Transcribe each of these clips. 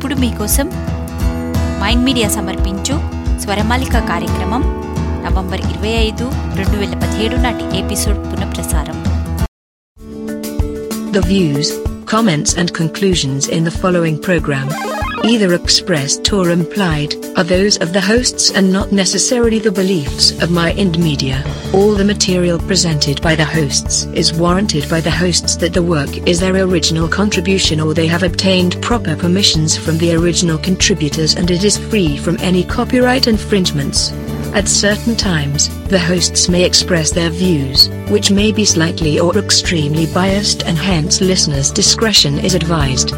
ఇప్పుడు మీకోసం mind media సమర్పించు స్వరమాలిక కార్యక్రమం నవంబర్ ఇరవై ఐదు రెండు వేల పదిహేడు నాటి ఎపిసోడ్ పునఃప్రసారం The views, comments, and conclusions in the following program, either expressed or implied, are those of the hosts and not necessarily the beliefs of Mind Media. All the material presented by the hosts is warranted by the hosts that the work is their original contribution or they have obtained proper permissions from the original contributors and it is free from any copyright infringements. At certain times, the hosts may express their views, which may be slightly or extremely biased, and hence listeners' discretion is advised.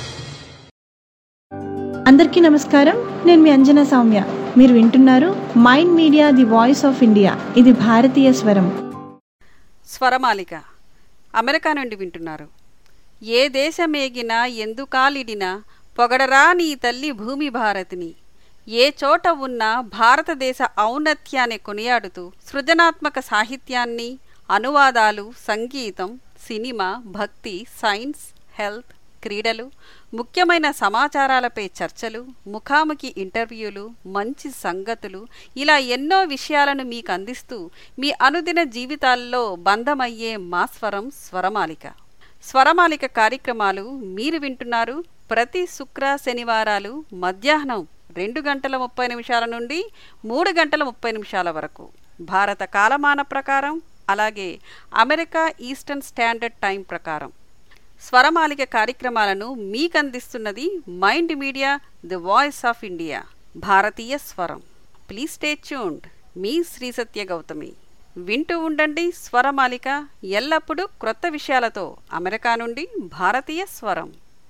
అందరికీ నమస్కారం నేను మీ అంజనా సౌమ్య మీరు వింటున్నారు mind media the voice of India ఇది భారతీయ స్వరం స్వరమాలిక America నుండి వింటున్నారు ఏ దేశమేగినా ఎందుకాలిడినా పొగడరా నీ తల్లి భూమి భారతిని ఏ చోట ఉన్నా భారతదేశ ఔన్నత్యాన్ని కొనియాడుతూ సృజనాత్మక సాహిత్యాన్ని అనువాదాలు సంగీతం సినిమా భక్తి సైన్స్ హెల్త్ క్రీడలు ముఖ్యమైన సమాచారాలపై చర్చలు ముఖాముఖి ఇంటర్వ్యూలు మంచి సంగతులు ఇలా ఎన్నో విషయాలను మీకు అందిస్తూ మీ అనుదిన జీవితాల్లో బంధమయ్యే మా స్వరం స్వరమాలిక స్వరమాలిక కార్యక్రమాలు మీరు వింటున్నారు ప్రతి శుక్ర శనివారాలు మధ్యాహ్నం రెండు గంటల ముప్పై నిమిషాల నుండి మూడు గంటల ముప్పై నిమిషాల వరకు భారత కాలమాన ప్రకారం అలాగే అమెరికా ఈస్టర్న్ స్టాండర్డ్ టైం ప్రకారం స్వరమాలిక కార్యక్రమాలను మీకు అందిస్తున్నది mind media the voice of India భారతీయ స్వరం ప్లీజ్ స్టే ట్యూన్డ్ మీ శ్రీ సత్య గౌతమి వింటూ ఉండండి స్వరమాలిక ఎల్లప్పుడూ క్రొత్త విషయాలతో అమెరికా నుండి భారతీయ స్వరం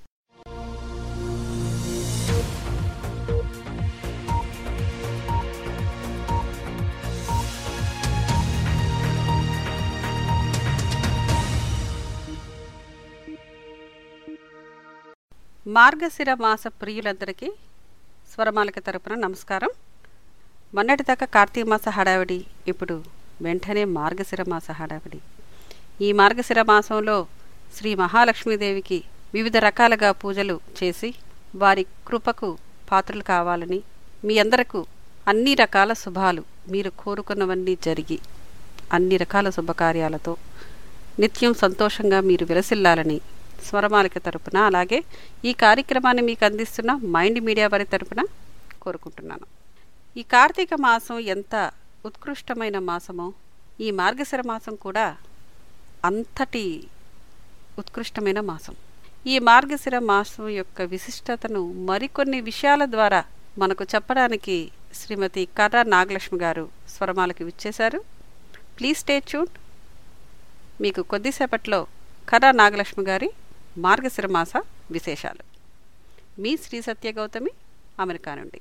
మార్గశిర మాస ప్రియులందరికీ స్వరమాలిక తరపున నమస్కారం మొన్నటిదాకా కార్తీక మాస హడావిడి ఇప్పుడు వెంటనే మార్గశిర మాస హడావిడి ఈ మార్గశిర మాసంలో శ్రీ మహాలక్ష్మీదేవికి వివిధ రకాలుగా పూజలు చేసి వారి కృపకు పాత్రలు కావాలని మీ అందరకు అన్ని రకాల శుభాలు మీరు కోరుకున్నవన్నీ జరిగి అన్ని రకాల శుభకార్యాలతో నిత్యం సంతోషంగా మీరు విలసిల్లాలని స్వరమాలిక తరపున అలాగే ఈ కార్యక్రమాన్ని మీకు అందిస్తున్న మైండ్ మీడియా వారి తరపున కోరుకుంటున్నాను ఈ కార్తీక మాసం ఎంత ఉత్కృష్టమైన మాసమో ఈ మార్గశిర మాసం కూడా అంతటి ఉత్కృష్టమైన మాసం ఈ మార్గశిర మాసం యొక్క విశిష్టతను మరికొన్ని విషయాల ద్వారా మనకు చెప్పడానికి శ్రీమతి కర్ర నాగలక్ష్మి గారు స్వరమాలకి విచ్చేశారు ప్లీజ్ స్టే ట్యూన్ మీకు కొద్దిసేపట్లో కర్ర నాగలక్ష్మి గారి మార్గశిర మాస విశేషాలు మీ శ్రీ సత్య గౌతమి అమెరికా నుండి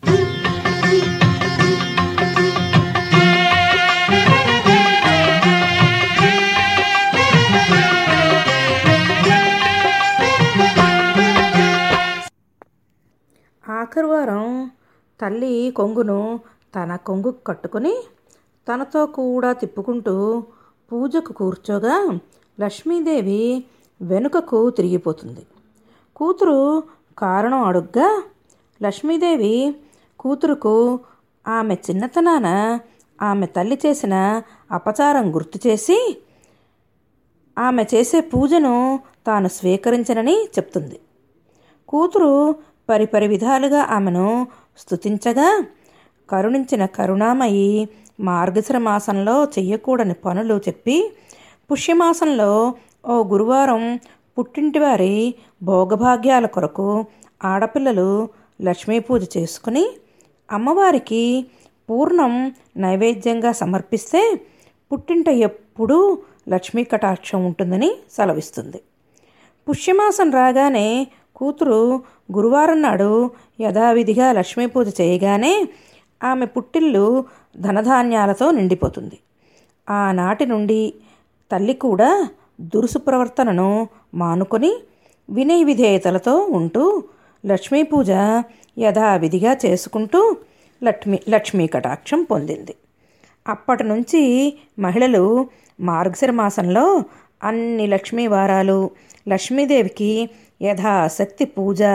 ఆఖరి వారం తల్లి కొంగును తన కొంగు కట్టుకొని తనతో కూడా తిప్పుకుంటూ పూజకు కూర్చోగా లక్ష్మీదేవి వెనుకకు తిరిగిపోతుంది కూతురు కారణం అడుగ్గా లక్ష్మీదేవి కూతురుకు ఆమె చిన్నతనాన ఆమె తల్లి చేసిన అపచారం గుర్తు చేసి ఆమె చేసే పూజను తాను స్వీకరించనని చెప్తుంది కూతురు పరిపరి విధాలుగా ఆమెను స్తుతించగా కరుణించిన కరుణామయి మార్గశిర మాసంలో చెయ్యకూడని పనులు చెప్పి పుష్యమాసంలో ఓ గురువారం పుట్టింటి వారి భోగభాగ్యాల కొరకు ఆడపిల్లలు లక్ష్మీ పూజ చేసుకుని అమ్మవారికి పూర్ణం నైవేద్యంగా సమర్పిస్తే పుట్టింట ఎప్పుడూ లక్ష్మీ కటాక్షం ఉంటుందని సెలవిస్తుంది పుష్యమాసం రాగానే కూతురు గురువారం నాడు యథావిధిగా లక్ష్మీ పూజ చేయగానే ఆమె పుట్టిల్లు ధనధాన్యాలతో నిండిపోతుంది ఆనాటి నుండి తల్లి కూడా దురుసు ప్రవర్తనను మానుకొని వినయ విధేయతలతో ఉంటూ లక్ష్మీ పూజ యథావిధిగా చేసుకుంటూ లక్ష్మీ లక్ష్మీ కటాక్షం పొందింది అప్పటి నుంచి మహిళలు మార్గశిర మాసంలో అన్ని లక్ష్మీ వారాలు లక్ష్మీదేవికి యథాశక్తి పూజ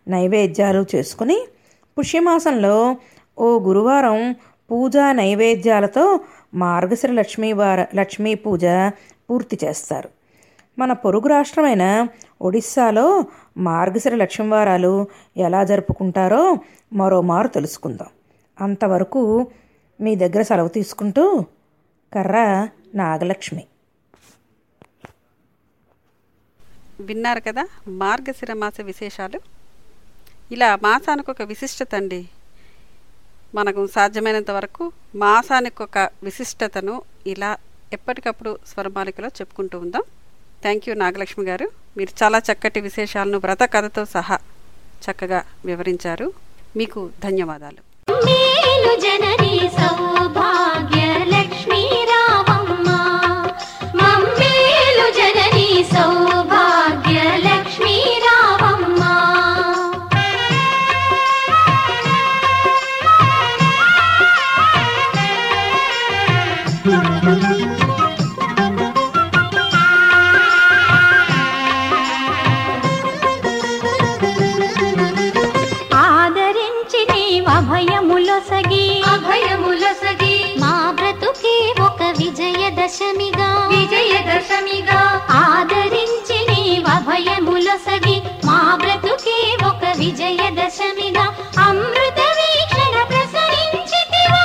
నైవేద్యాలు చేసుకుని పుష్యమాసంలో ఓ గురువారం పూజా నైవేద్యాలతో మార్గశిర లక్ష్మీ వార లక్ష్మీ పూజ పూర్తి చేస్తారు మన పొరుగు రాష్ట్రమైన ఒడిస్సాలో మార్గశిర లక్ష్మీవారాలు ఎలా జరుపుకుంటారో మరోమారు తెలుసుకుందాం అంతవరకు మీ దగ్గర సెలవు తీసుకుంటూ కర్ర నాగలక్ష్మి విన్నారు కదా మార్గశిర మాస విశేషాలు ఇలా మాసానికి ఒక విశిష్టత అండి మనకు సాధ్యమైనంత వరకు మాసానికి ఒక విశిష్టతను ఇలా ఎప్పటికప్పుడు స్వరమాలికలో చెప్పుకుంటూ ఉందాం థ్యాంక్ యూ నాగలక్ష్మి గారు మీరు చాలా చక్కటి విశేషాలను వ్రత కథతో సహా చక్కగా వివరించారు మీకు ధన్యవాదాలు మేలు జనని సౌభాగ్య లక్ష్మీ రామమ్మ మమ్మేలు జనని సౌభాగ్య లక్ష్మీ రామమ్మ ఆదరించి నీవభయములొసగి అభయములొసగి మా బ్రతుకే ఒక విజయదశమిగా విజయదశమిగా ఆదరించి నీవభయములొసగి మా బ్రతుకే ఒక విజయదశమిగా అమృత వీక్షణ ప్రసరించితివా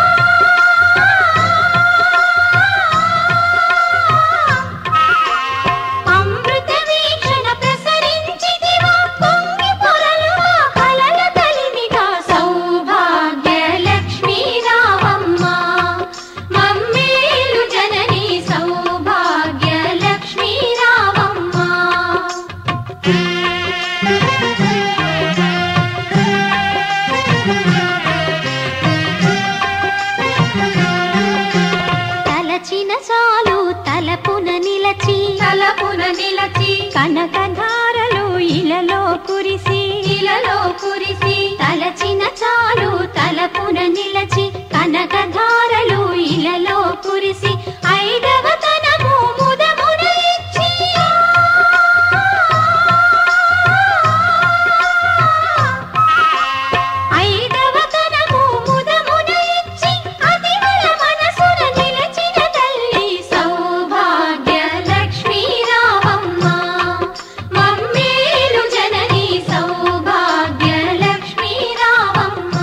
అమృత వీక్షణ ప్రసరించితివా పొంగి పొరలువా కలల కలిమిగా సౌభాగ్య లక్ష్మీ రావమ్మ మమ్మేలు జనని సౌభాగ్య లక్ష్మీ రావమ్మ తలచిన చాలు తలపున నిలచి తలపున నిలచి కనకధారలు ఇలలో కురిసి ఇలలో కురిసి తలచిన చాలు తలపున నిలచి కనకధారలు ఇలలో కురిసి ఐదవ తనము ముదమున ఇచ్చి ఐదవ తనము ముదమున ఇచ్చి అతివల మనసున నిలచిన తల్లి సౌభాగ్య లక్ష్మీ రావమ్మ మమ్మేలు జనని సౌభాగ్య లక్ష్మీ రావమ్మ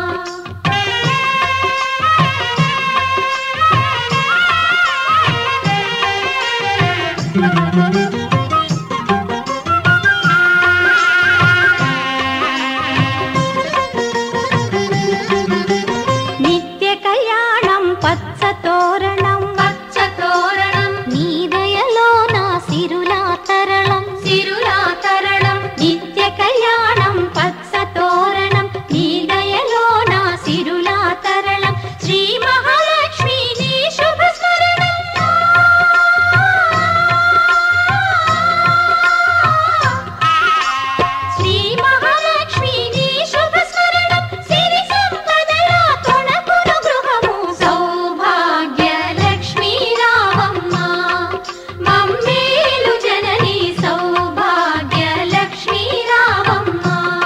నిత్య కళ్యాణం పచ్చ తోరణం పచ్చ తోరణం నీ దయలో నా సిరులా తరళం సిరులా తరళం నిత్య కళ్యాణం పచ్చ తోరణం నీ దయలో నా సిరులా తరళం శ్రీ మహాలక్ష్మి నీ శుభ స్మరణం శ్రీ మహాలక్ష్మి నీ శుభ స్మరణం సిరి సంపదల తొణకును గృహము సౌభాగ్య లక్ష్మీ రావమ్మ మమ్మేలు జనని సౌభాగ్య లక్ష్మీ రావమ్మ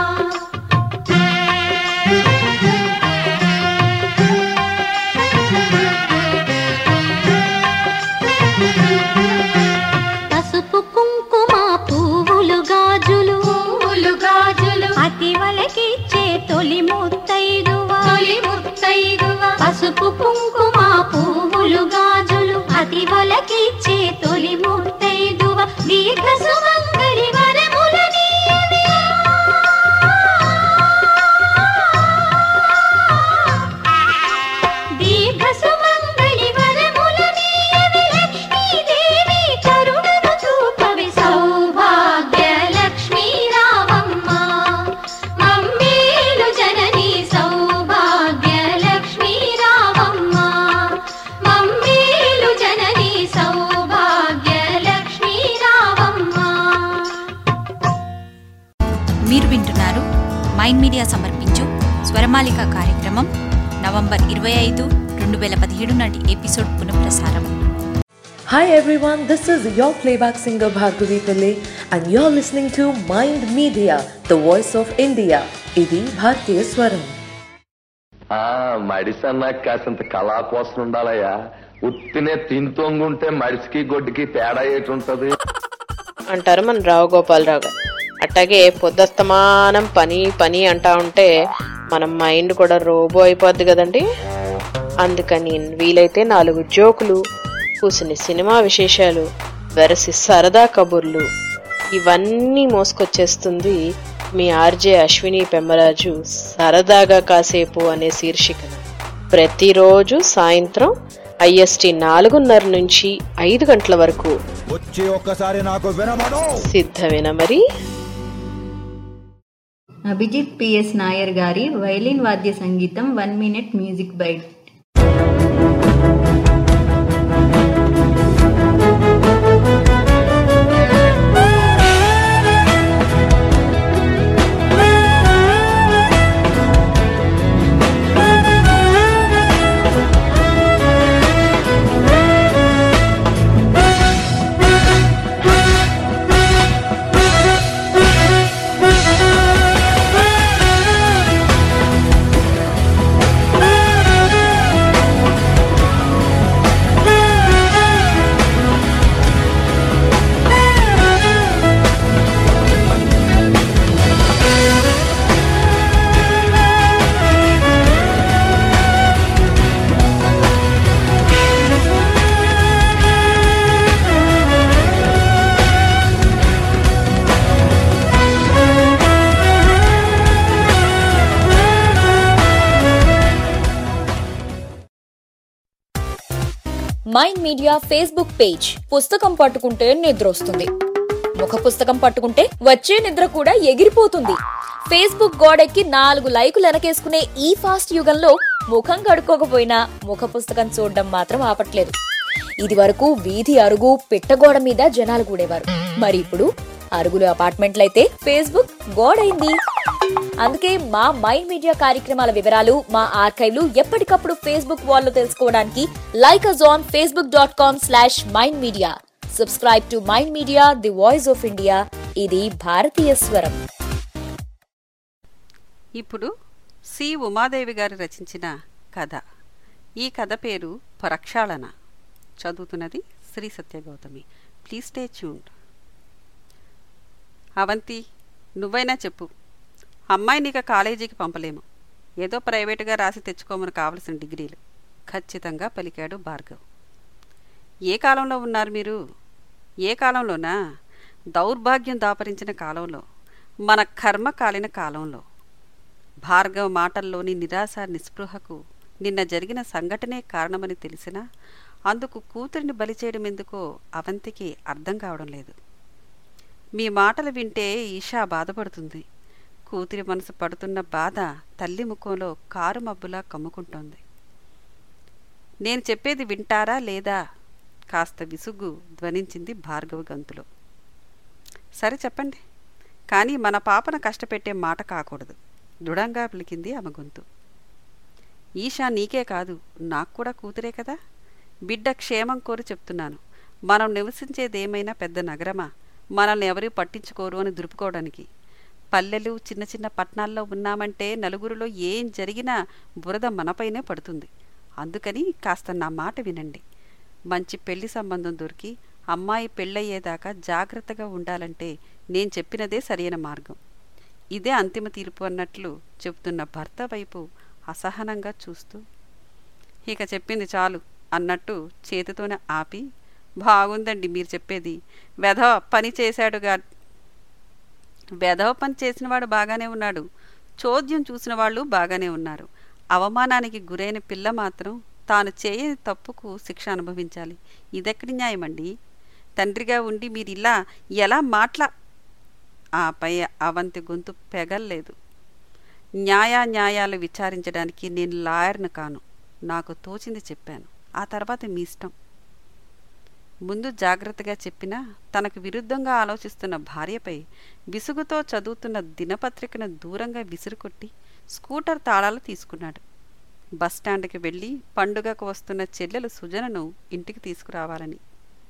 పసుపు కుంకుమ పువ్వులు గాజులు పువ్వులు గాజులు అతి వలకిచ్చే తొలి ముత్తైదువా తొలి ముత్తైదువా పసుపు కుంకుమ పువ్వులు గాజులు అతి వలకిచ్చే తొలి ముత్తైదువా దీర్ఘ సుమంగళి వరముల దీర్ఘ సుమంగళి వరముల నీయవి లక్ష్మీదేవి కరుణను చూపవి సౌభాగ్య లక్ష్మీ రావమ్మ మమ్మేలు జనని సౌభాగ్య లక్ష్మీ రావమ్మ మమ్మేలు జనని సౌభాగ్య లక్ష్మీ రావమ్మ మీరు వింటున్నారు మైండ్ మీడియా సమర్పించు స్వరమాలిక కార్యక్రమం నవంబర్ ఇరవై ఐదు రెండు వేల పదిహేడు నాటి ఎపిసోడ్ పునఃప్రసారం Hi everyone, this is your playback singer Bhargavi Pillai and you're listening to Mind Media, the voice of India. ఇది భారతీయ స్వరం ఆ మడిసన్నా కాసింత కళా కోసం ఉండాలయ్యా ఉత్తినే తింతొంగుంటే మడిసికి గొడ్డుకి తేడా ఏటి ఉంటది అంటారు మన రావు గోపాలరావు గారు అట్లాగే పొద్దస్తమానం పని పని అంటా ఉంటే మన మైండ్ కూడా రోబో అయిపోద్ది కదండి అందుకని వీలైతే నాలుగు జోకులు కూసిన సినిమా విశేషాలు వెరసి సరదా కబుర్లు ఇవన్నీ మోసుకొచ్చేస్తుంది మీ ఆర్జే అశ్విని పెమ్మరాజు సరదాగా కాసేపు అనే శీర్షికన ప్రతిరోజు సాయంత్రం ఐఎస్టి నాలుగున్నర నుంచి ఐదు గంటల వరకు వచ్చి ఒక్కసారి నాకు వినమను సిద్ధమేనా మరి అభిజిత్ పిఎస్ నాయర్ గారి వైలిన్ వాద్య సంగీతం one minute music bite mind media Facebook page పుస్తకం పట్టుకుంటే నిద్ర వస్తుంది ముఖ పుస్తకం పట్టుకుంటే వచ్చే నిద్ర కూడా ఎగిరిపోతుంది ఫేస్బుక్ గోడెక్కి నాలుగు లైకులు వెనకేసుకునే ఈ ఫాస్ట్ యుగంలో ముఖం కడుక్కోకపోయినా ముఖ పుస్తకం చూడడం మాత్రం ఆపట్లేదు ఇది వరకు వీధి అరుగు పిట్టగోడ మీద జనాలు కూడేవారు మరి ఇప్పుడు అరుగులు అపార్ట్మెంట్లయితే ఫేస్బుక్ గోడైంది అందుకే మా మైండ్ మీడియా కార్యక్రమాల వివరాలు మా ఆర్కైవ్లు ఎప్పటికప్పుడు ఫేస్బుక్ వాల్లో తెలుసుకోవడానికి like us on Facebook dot com slash mind media subscribe to mind media the voice of India ఇది భారతీయ స్వరం ఇప్పుడు సి ఉమాదేవి గారు రచించిన కథ ఈ కథ పేరు ప్రక్షాళన చదువుతున్నది Shri Satyagautami please stay tuned Avanti నువ్వైనా చెప్పు అమ్మాయిని ఇక కాలేజీకి పంపలేము ఏదో ప్రైవేటుగా రాసి తెచ్చుకోమని కావలసిన డిగ్రీలు ఖచ్చితంగా పలికాడు భార్గవ్ ఏ కాలంలో ఉన్నారు మీరు ఏ కాలంలోనా దౌర్భాగ్యం దాపరించిన కాలంలో మన కర్మ కాలిన కాలంలో భార్గవ్ మాటల్లోని నిరాశ నిస్పృహకు నిన్న జరిగిన సంఘటనే కారణమని తెలిసినా అందుకు కూతురిని బలి చేయడం ఎందుకో అవంతికి అర్థం కావడం లేదు మీ మాటలు వింటే ఈషా బాధపడుతుంది కూతురి మనసు పడుతున్న బాధ తల్లి ముఖంలో కారు మబ్బులా కమ్ముకుంటోంది నేను చెప్పేది వింటారా లేదా కాస్త విసుగు ధ్వనించింది భార్గవ గంతులో సరే చెప్పండి కానీ మన పాపను కష్టపెట్టే మాట కాకూడదు దృఢంగా పలికింది ఆమె గొంతు ఈషా నీకే కాదు నాకు కూడా కూతురే కదా బిడ్డ క్షేమం కోరి చెప్తున్నాను మనం నివసించేదేమైనా పెద్ద నగరమా మనల్ని ఎవరూ పట్టించుకోరు అని దులుపుకోవడానికి పల్లెలు చిన్న చిన్న పట్టణాల్లో ఉన్నామంటే నలుగురిలో ఏం జరిగినా బురద మనపైనే పడుతుంది అందుకని కాస్త నా మాట వినండి మంచి పెళ్లి సంబంధం దొరికి అమ్మాయి పెళ్ళయ్యేదాకా జాగ్రత్తగా ఉండాలంటే నేను చెప్పినదే సరైన మార్గం ఇదే అంతిమ తీర్పు అన్నట్లు చెబుతున్న భర్త వైపు అసహనంగా చూస్తూ ఇక చెప్పింది చాలు అన్నట్టు చేతితోనే ఆపి బాగుందండి మీరు చెప్పేది వెధవ పని చేశాడుగా వెధవ పని చేసినవాడు బాగానే ఉన్నాడు చోద్యం చూసిన వాళ్ళు బాగానే ఉన్నారు అవమానానికి గురైన పిల్ల మాత్రం తాను చేయని తప్పుకు శిక్ష అనుభవించాలి ఇదెక్కడి న్యాయమండి తండ్రిగా ఉండి మీరు ఇలా ఎలా మాట్లా ఆపై అవంతి గొంతు పెగల్లేదు న్యాయాన్యాయాలు విచారించడానికి నేను లాయర్ను కాను నాకు తోచింది చెప్పాను ఆ తర్వాత మీ ఇష్టం ముందు జాగ్రత్తగా చెప్పినా తనకు విరుద్ధంగా ఆలోచిస్తున్న భార్యపై విసుగుతో చదువుతున్న దినపత్రికను దూరంగా విసురుకొట్టి స్కూటర్ తాళాలు తీసుకున్నాడు బస్టాండ్కి వెళ్ళి పండుగకు వస్తున్న చెల్లెలు సుజనను ఇంటికి తీసుకురావాలని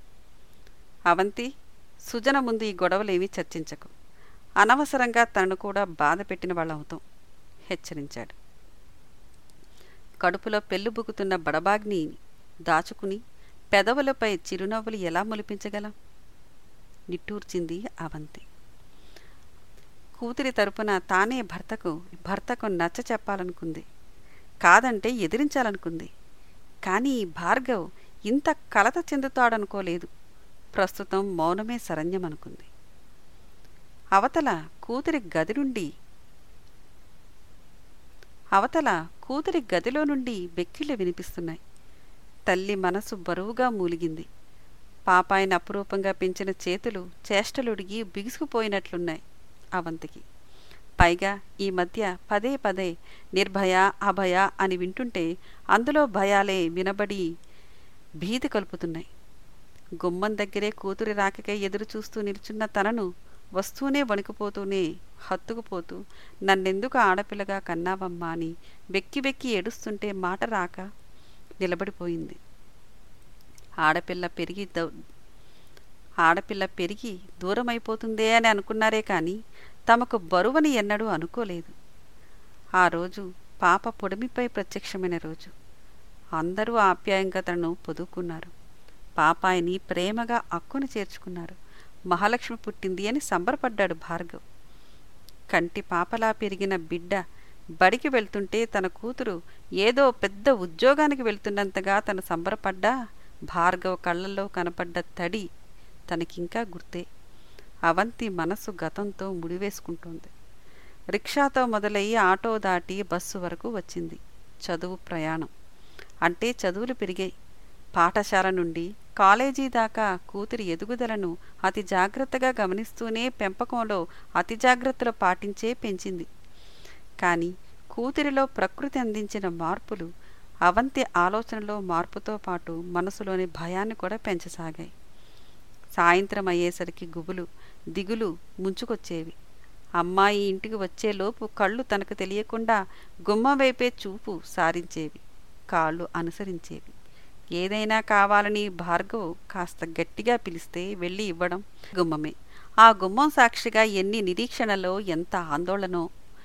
అవంతి సుజన ముందు ఈ గొడవలేమీ చర్చించకు అనవసరంగా తనను కూడా బాధ పెట్టిన వాళ్ళవుతాం హెచ్చరించాడు కడుపులో పెళ్ళుబుకుతున్న బడబాగ్ని దాచుకుని పెదవులపై చిరునవ్వులు ఎలా మొలిపించగలం నిట్టూర్చింది అవంతి కూతురి తరపున తానే భర్తకు భర్తకు నచ్చ చెప్పాలనుకుంది కాదంటే ఎదిరించాలనుకుంది కానీ భార్గవ్ ఇంత కలత చెందుతాడనుకోలేదు ప్రస్తుతం మౌనమే శరణ్యమనుకుంది అవతల కూతురి గది నుండి అవతల కూతురి గదిలో నుండి బెక్కిళ్ళు వినిపిస్తున్నాయి తల్లి మనసు బరువుగా మూలిగింది పాపాయిని అపురూపంగా పెంచిన చేతులు చేష్టలుడిగి బిగుసుకుపోయినట్లున్నాయి అవంతికి పైగా ఈ మధ్య పదే పదే నిర్భయ అభయ అని వింటుంటే అందులో భయాలే వినబడి భీతి కలుపుతున్నాయి గుమ్మం దగ్గరే కూతురి రాకకై ఎదురు చూస్తూ నిల్చున్న తనను వస్తూనే వణికిపోతూనే హత్తుకుపోతూ నన్నెందుకు ఆడపిల్లగా కన్నావమ్మా అని వెక్కి వెక్కి ఏడుస్తుంటే మాట రాక నిలబడిపోయింది ఆడపిల్ల పెరిగి దౌ ఆడపిల్ల పెరిగి దూరమైపోతుందే అని అనుకున్నారే కానీ తమకు బరువని ఎన్నడూ అనుకోలేదు ఆ రోజు పాప పొడిమిపై ప్రత్యక్షమైన రోజు అందరూ ఆప్యాయంగా తనను పొదువుకున్నారు పాపాయిని ప్రేమగా అక్కును చేర్చుకున్నారు మహాలక్ష్మి పుట్టింది అని సంబరపడ్డాడు భార్గవ్ కంటి పాపలా పెరిగిన బిడ్డ బడికి వెళ్తుంటే తన కూతురు ఏదో పెద్ద ఉద్యోగానికి వెళ్తున్నంతగా తను సంబరపడ్డా భార్గవ్ కళ్ళల్లో కనపడ్డ తడి తనకింకా గుర్తే అవంతి మనసు గతంతో ముడివేసుకుంటోంది రిక్షాతో మొదలయ్యి ఆటో దాటి బస్సు వరకు వచ్చింది చదువు ప్రయాణం అంటే చదువులు పెరిగాయి పాఠశాల నుండి కాలేజీ దాకా కూతురి ఎదుగుదలను అతి జాగ్రత్తగా గమనిస్తూనే పెంపకంలో అతి జాగ్రత్తలు పాటించే పెంచింది కానీ కూతురిలో ప్రకృతి అందించిన మార్పులు అవంతి ఆలోచనలో మార్పుతో పాటు మనసులోని భయాన్ని కూడా పెంచసాగాయి సాయంత్రం అయ్యేసరికి గుబులు దిగులు ముంచుకొచ్చేవి అమ్మాయి ఇంటికి వచ్చేలోపు కళ్ళు తనకు తెలియకుండా గుమ్మ వైపే చూపు సారించేవి కాళ్ళు అనుసరించేవి ఏదైనా కావాలని భార్గవ్ కాస్త గట్టిగా పిలిస్తే వెళ్ళి ఇవ్వడం గుమ్మమే ఆ గుమ్మం సాక్షిగా ఎన్ని నిరీక్షణలో ఎంత ఆందోళనో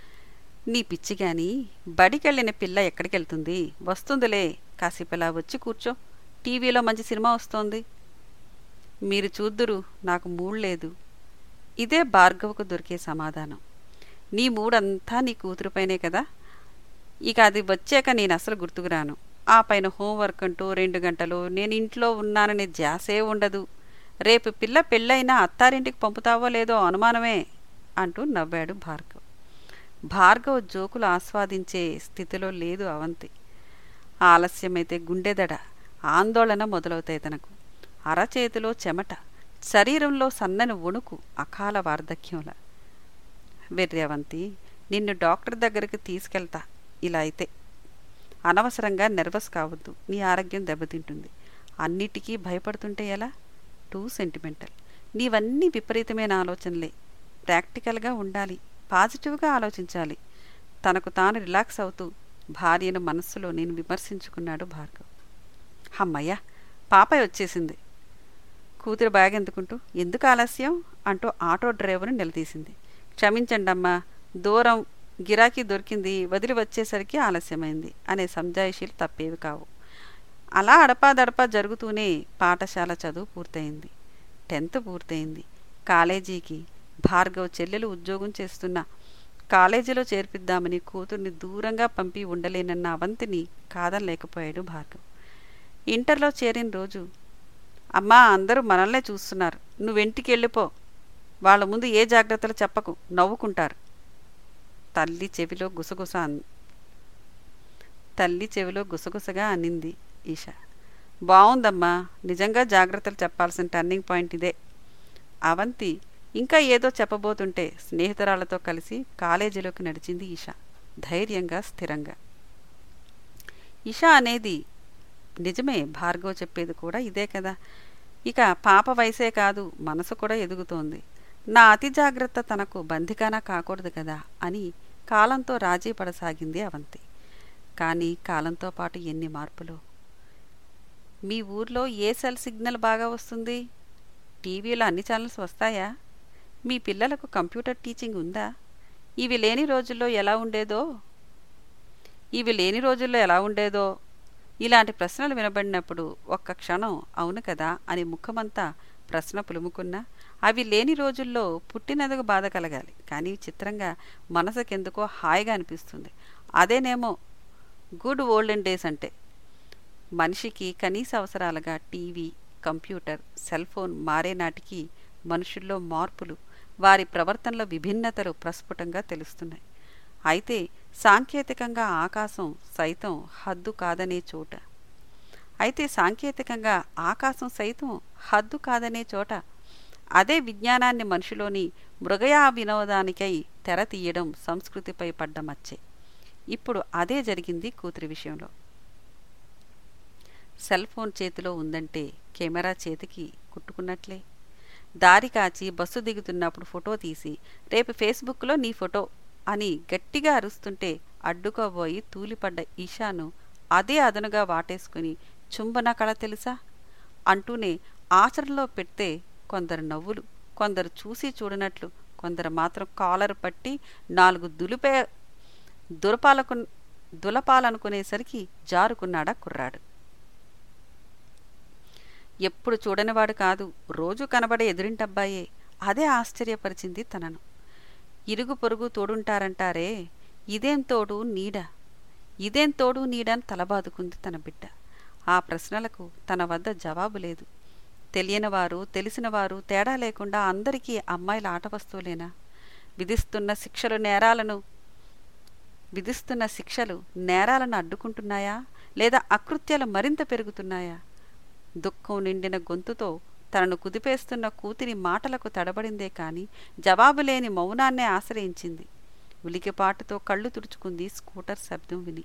నీ పిచ్చిగాని బడికెళ్ళిన పిల్ల ఎక్కడికెళ్తుంది వస్తుందిలే కాసేపలా వచ్చి కూర్చో టీవీలో మంచి సినిమా వస్తోంది మీరు చూద్దురు నాకు మూడ్ లేదు ఇదే భార్గవకు దొరికే సమాధానం నీ మూడంతా నీ కూతురుపైనే కదా ఇక అది వచ్చాక నేను అసలు గుర్తుకురాను ఆ పైన హోంవర్క్ అంటూ రెండు గంటలు నేను ఇంట్లో ఉన్నాననే ధ్యాసే ఉండదు రేపు పిల్ల పెళ్ళైనా అత్తారింటికి పంపుతావో లేదో అనుమానమే అంటూ నవ్వాడు భార్గవ్ భార్గవ్ జోకులు ఆస్వాదించే స్థితిలో లేదు అవంతి ఆలస్యమైతే గుండెదడ ఆందోళన మొదలవుతాయి తనకు అరచేతిలో చెమట శరీరంలో సన్నని వణుకు అకాల వార్ధక్యంలా వెర్రవంతి నిన్ను డాక్టర్ దగ్గరికి తీసుకెళ్తా ఇలా అయితే అనవసరంగా నెర్వస్ కావద్దు నీ ఆరోగ్యం దెబ్బతింటుంది అన్నిటికీ భయపడుతుంటే ఎలా టూ సెంటిమెంటల్ నీవన్నీ విపరీతమైన ఆలోచనలే ప్రాక్టికల్గా ఉండాలి పాజిటివ్గా ఆలోచించాలి తనకు తాను రిలాక్స్ అవుతూ భార్యను మనస్సులో నేను విమర్శించుకున్నాడు భార్గవ్ అమ్మయ్య పాపయ్య వచ్చేసింది కూతురు బ్యాగ్ ఎందుకుంటూ ఎందుకు ఆలస్యం అంటూ ఆటో డ్రైవర్ని నిలదీసింది క్షమించండి అమ్మా దూరం గిరాకీ దొరికింది వదిలి వచ్చేసరికి ఆలస్యమైంది అనే సంజాయిషీలు తప్పేవి కావు అలా అడపాదడపా జరుగుతూనే పాఠశాల చదువు పూర్తయింది టెన్త్ పూర్తయింది కాలేజీకి భార్గవ్ చెల్లెలు ఉద్యోగం చేస్తున్న కాలేజీలో చేర్పిద్దామని కూతుర్ని దూరంగా పంపి ఉండలేనన్న అవంతిని కాదనలేకపోయాడు భార్గవ్ ఇంటర్లో చేరిన రోజు అమ్మా అందరూ మనల్నే చూస్తున్నారు నువ్వెంటికి వెళ్ళిపో వాళ్ళ ముందు ఏ జాగ్రత్తలు చెప్పకు నవ్వుకుంటారు తల్లి చెవిలో గుసగుస అన్ తల్లి చెవిలో గుసగుసగా అనింది ఈష బావుందమ్మా నిజంగా జాగ్రత్తలు చెప్పాల్సిన టర్నింగ్ పాయింట్ ఇదే అవంతి ఇంకా ఏదో చెప్పబోతుంటే స్నేహితురాలతో కలిసి కాలేజీలోకి నడిచింది ఈష ధైర్యంగా స్థిరంగా ఇషా అనేది నిజమే భార్గవ్ చెప్పేది కూడా ఇదే కదా ఇక పాప వయసే కాదు మనసు కూడా ఎదుగుతోంది నా అతి జాగ్రత్త తనకు బంధికానా కాకూడదు కదా అని కాలంతో రాజీ పడసాగింది అవంతి కానీ కాలంతో పాటు ఎన్ని మార్పులు మీ ఊర్లో ఏ సెల్ సిగ్నల్ బాగా వస్తుంది టీవీలో అన్ని ఛానల్స్ వస్తాయా మీ పిల్లలకు కంప్యూటర్ టీచింగ్ ఉందా ఇవి లేని రోజుల్లో ఎలా ఉండేదో ఇవి లేని రోజుల్లో ఎలా ఉండేదో ఇలాంటి ప్రశ్నలు వినబడినప్పుడు ఒక్క క్షణం అవును కదా అని ముఖమంతా ప్రశ్న పులుముకున్నా అవి లేని రోజుల్లో పుట్టినందుకు బాధ కలగాలి కానీ చిత్రంగా మనసుకెందుకో హాయిగా అనిపిస్తుంది అదేనేమో గుడ్ ఓల్డెన్ డేస్ అంటే మనిషికి కనీస అవసరాలుగా టీవీ కంప్యూటర్ సెల్ ఫోన్ మారే నాటికి మనుషుల్లో మార్పులు వారి ప్రవర్తనలో విభిన్నతలు ప్రస్ఫుటంగా తెలుస్తున్నాయి అయితే సాంకేతికంగా ఆకాశం సైతం హద్దు కాదనే చోట అయితే సాంకేతికంగా ఆకాశం సైతం హద్దు కాదనే చోట అదే విజ్ఞానాన్ని మనిషిలోని మృగయా వినోదానికై తెర తీయడం సంస్కృతిపై పడ్డ మచ్చే ఇప్పుడు అదే జరిగింది కూతురి విషయంలో సెల్ ఫోన్ చేతిలో ఉందంటే కెమెరా చేతికి కుట్టుకున్నట్లే దారి కాచి బస్సు దిగుతున్నప్పుడు ఫోటో తీసి రేపు ఫేస్బుక్లో నీ ఫోటో అని గట్టిగా అరుస్తుంటే అడ్డుకోబోయి తూలిపడ్డ ఈషాను అదే అదనుగా వాటేసుకుని చుంబన కళ తెలుసా అంటూనే ఆచరణలో పెడితే కొందరు నవ్వులు కొందరు చూసి చూడనట్లు కొందరు మాత్రం కాలర్ పట్టి నాలుగు దులిపే దులపాలకు దులపాలనుకునేసరికి జారుకున్నాడా కుర్రాడు ఎప్పుడు చూడనివాడు కాదు రోజు కనబడే ఎదురింటబ్బాయే అదే ఆశ్చర్యపరిచింది తనను ఇరుగు పొరుగు తోడుంటారంటారే ఇదేం తోడు నీడ ఇదేం తోడు నీడని తలబాదుకుంది తన బిడ్డ ఆ ప్రశ్నలకు తన వద్ద జవాబు లేదు తెలియనివారు తెలిసినవారు తేడా లేకుండా అందరికీ అమ్మాయిల ఆట వస్తువులేనా విధిస్తున్న శిక్షలు నేరాలను విధిస్తున్న శిక్షలు నేరాలను అడ్డుకుంటున్నాయా లేదా అకృత్యాలు మరింత పెరుగుతున్నాయా దుఃఖం నిండిన గొంతుతో తనను కుదిపేస్తున్న కూతురి మాటలకు తడబడిందే కాని జవాబు లేని మౌనాన్నే ఆశ్రయించింది ఉలికిపాటుతో కళ్ళు తుడుచుకుంది స్కూటర్ శబ్దం విని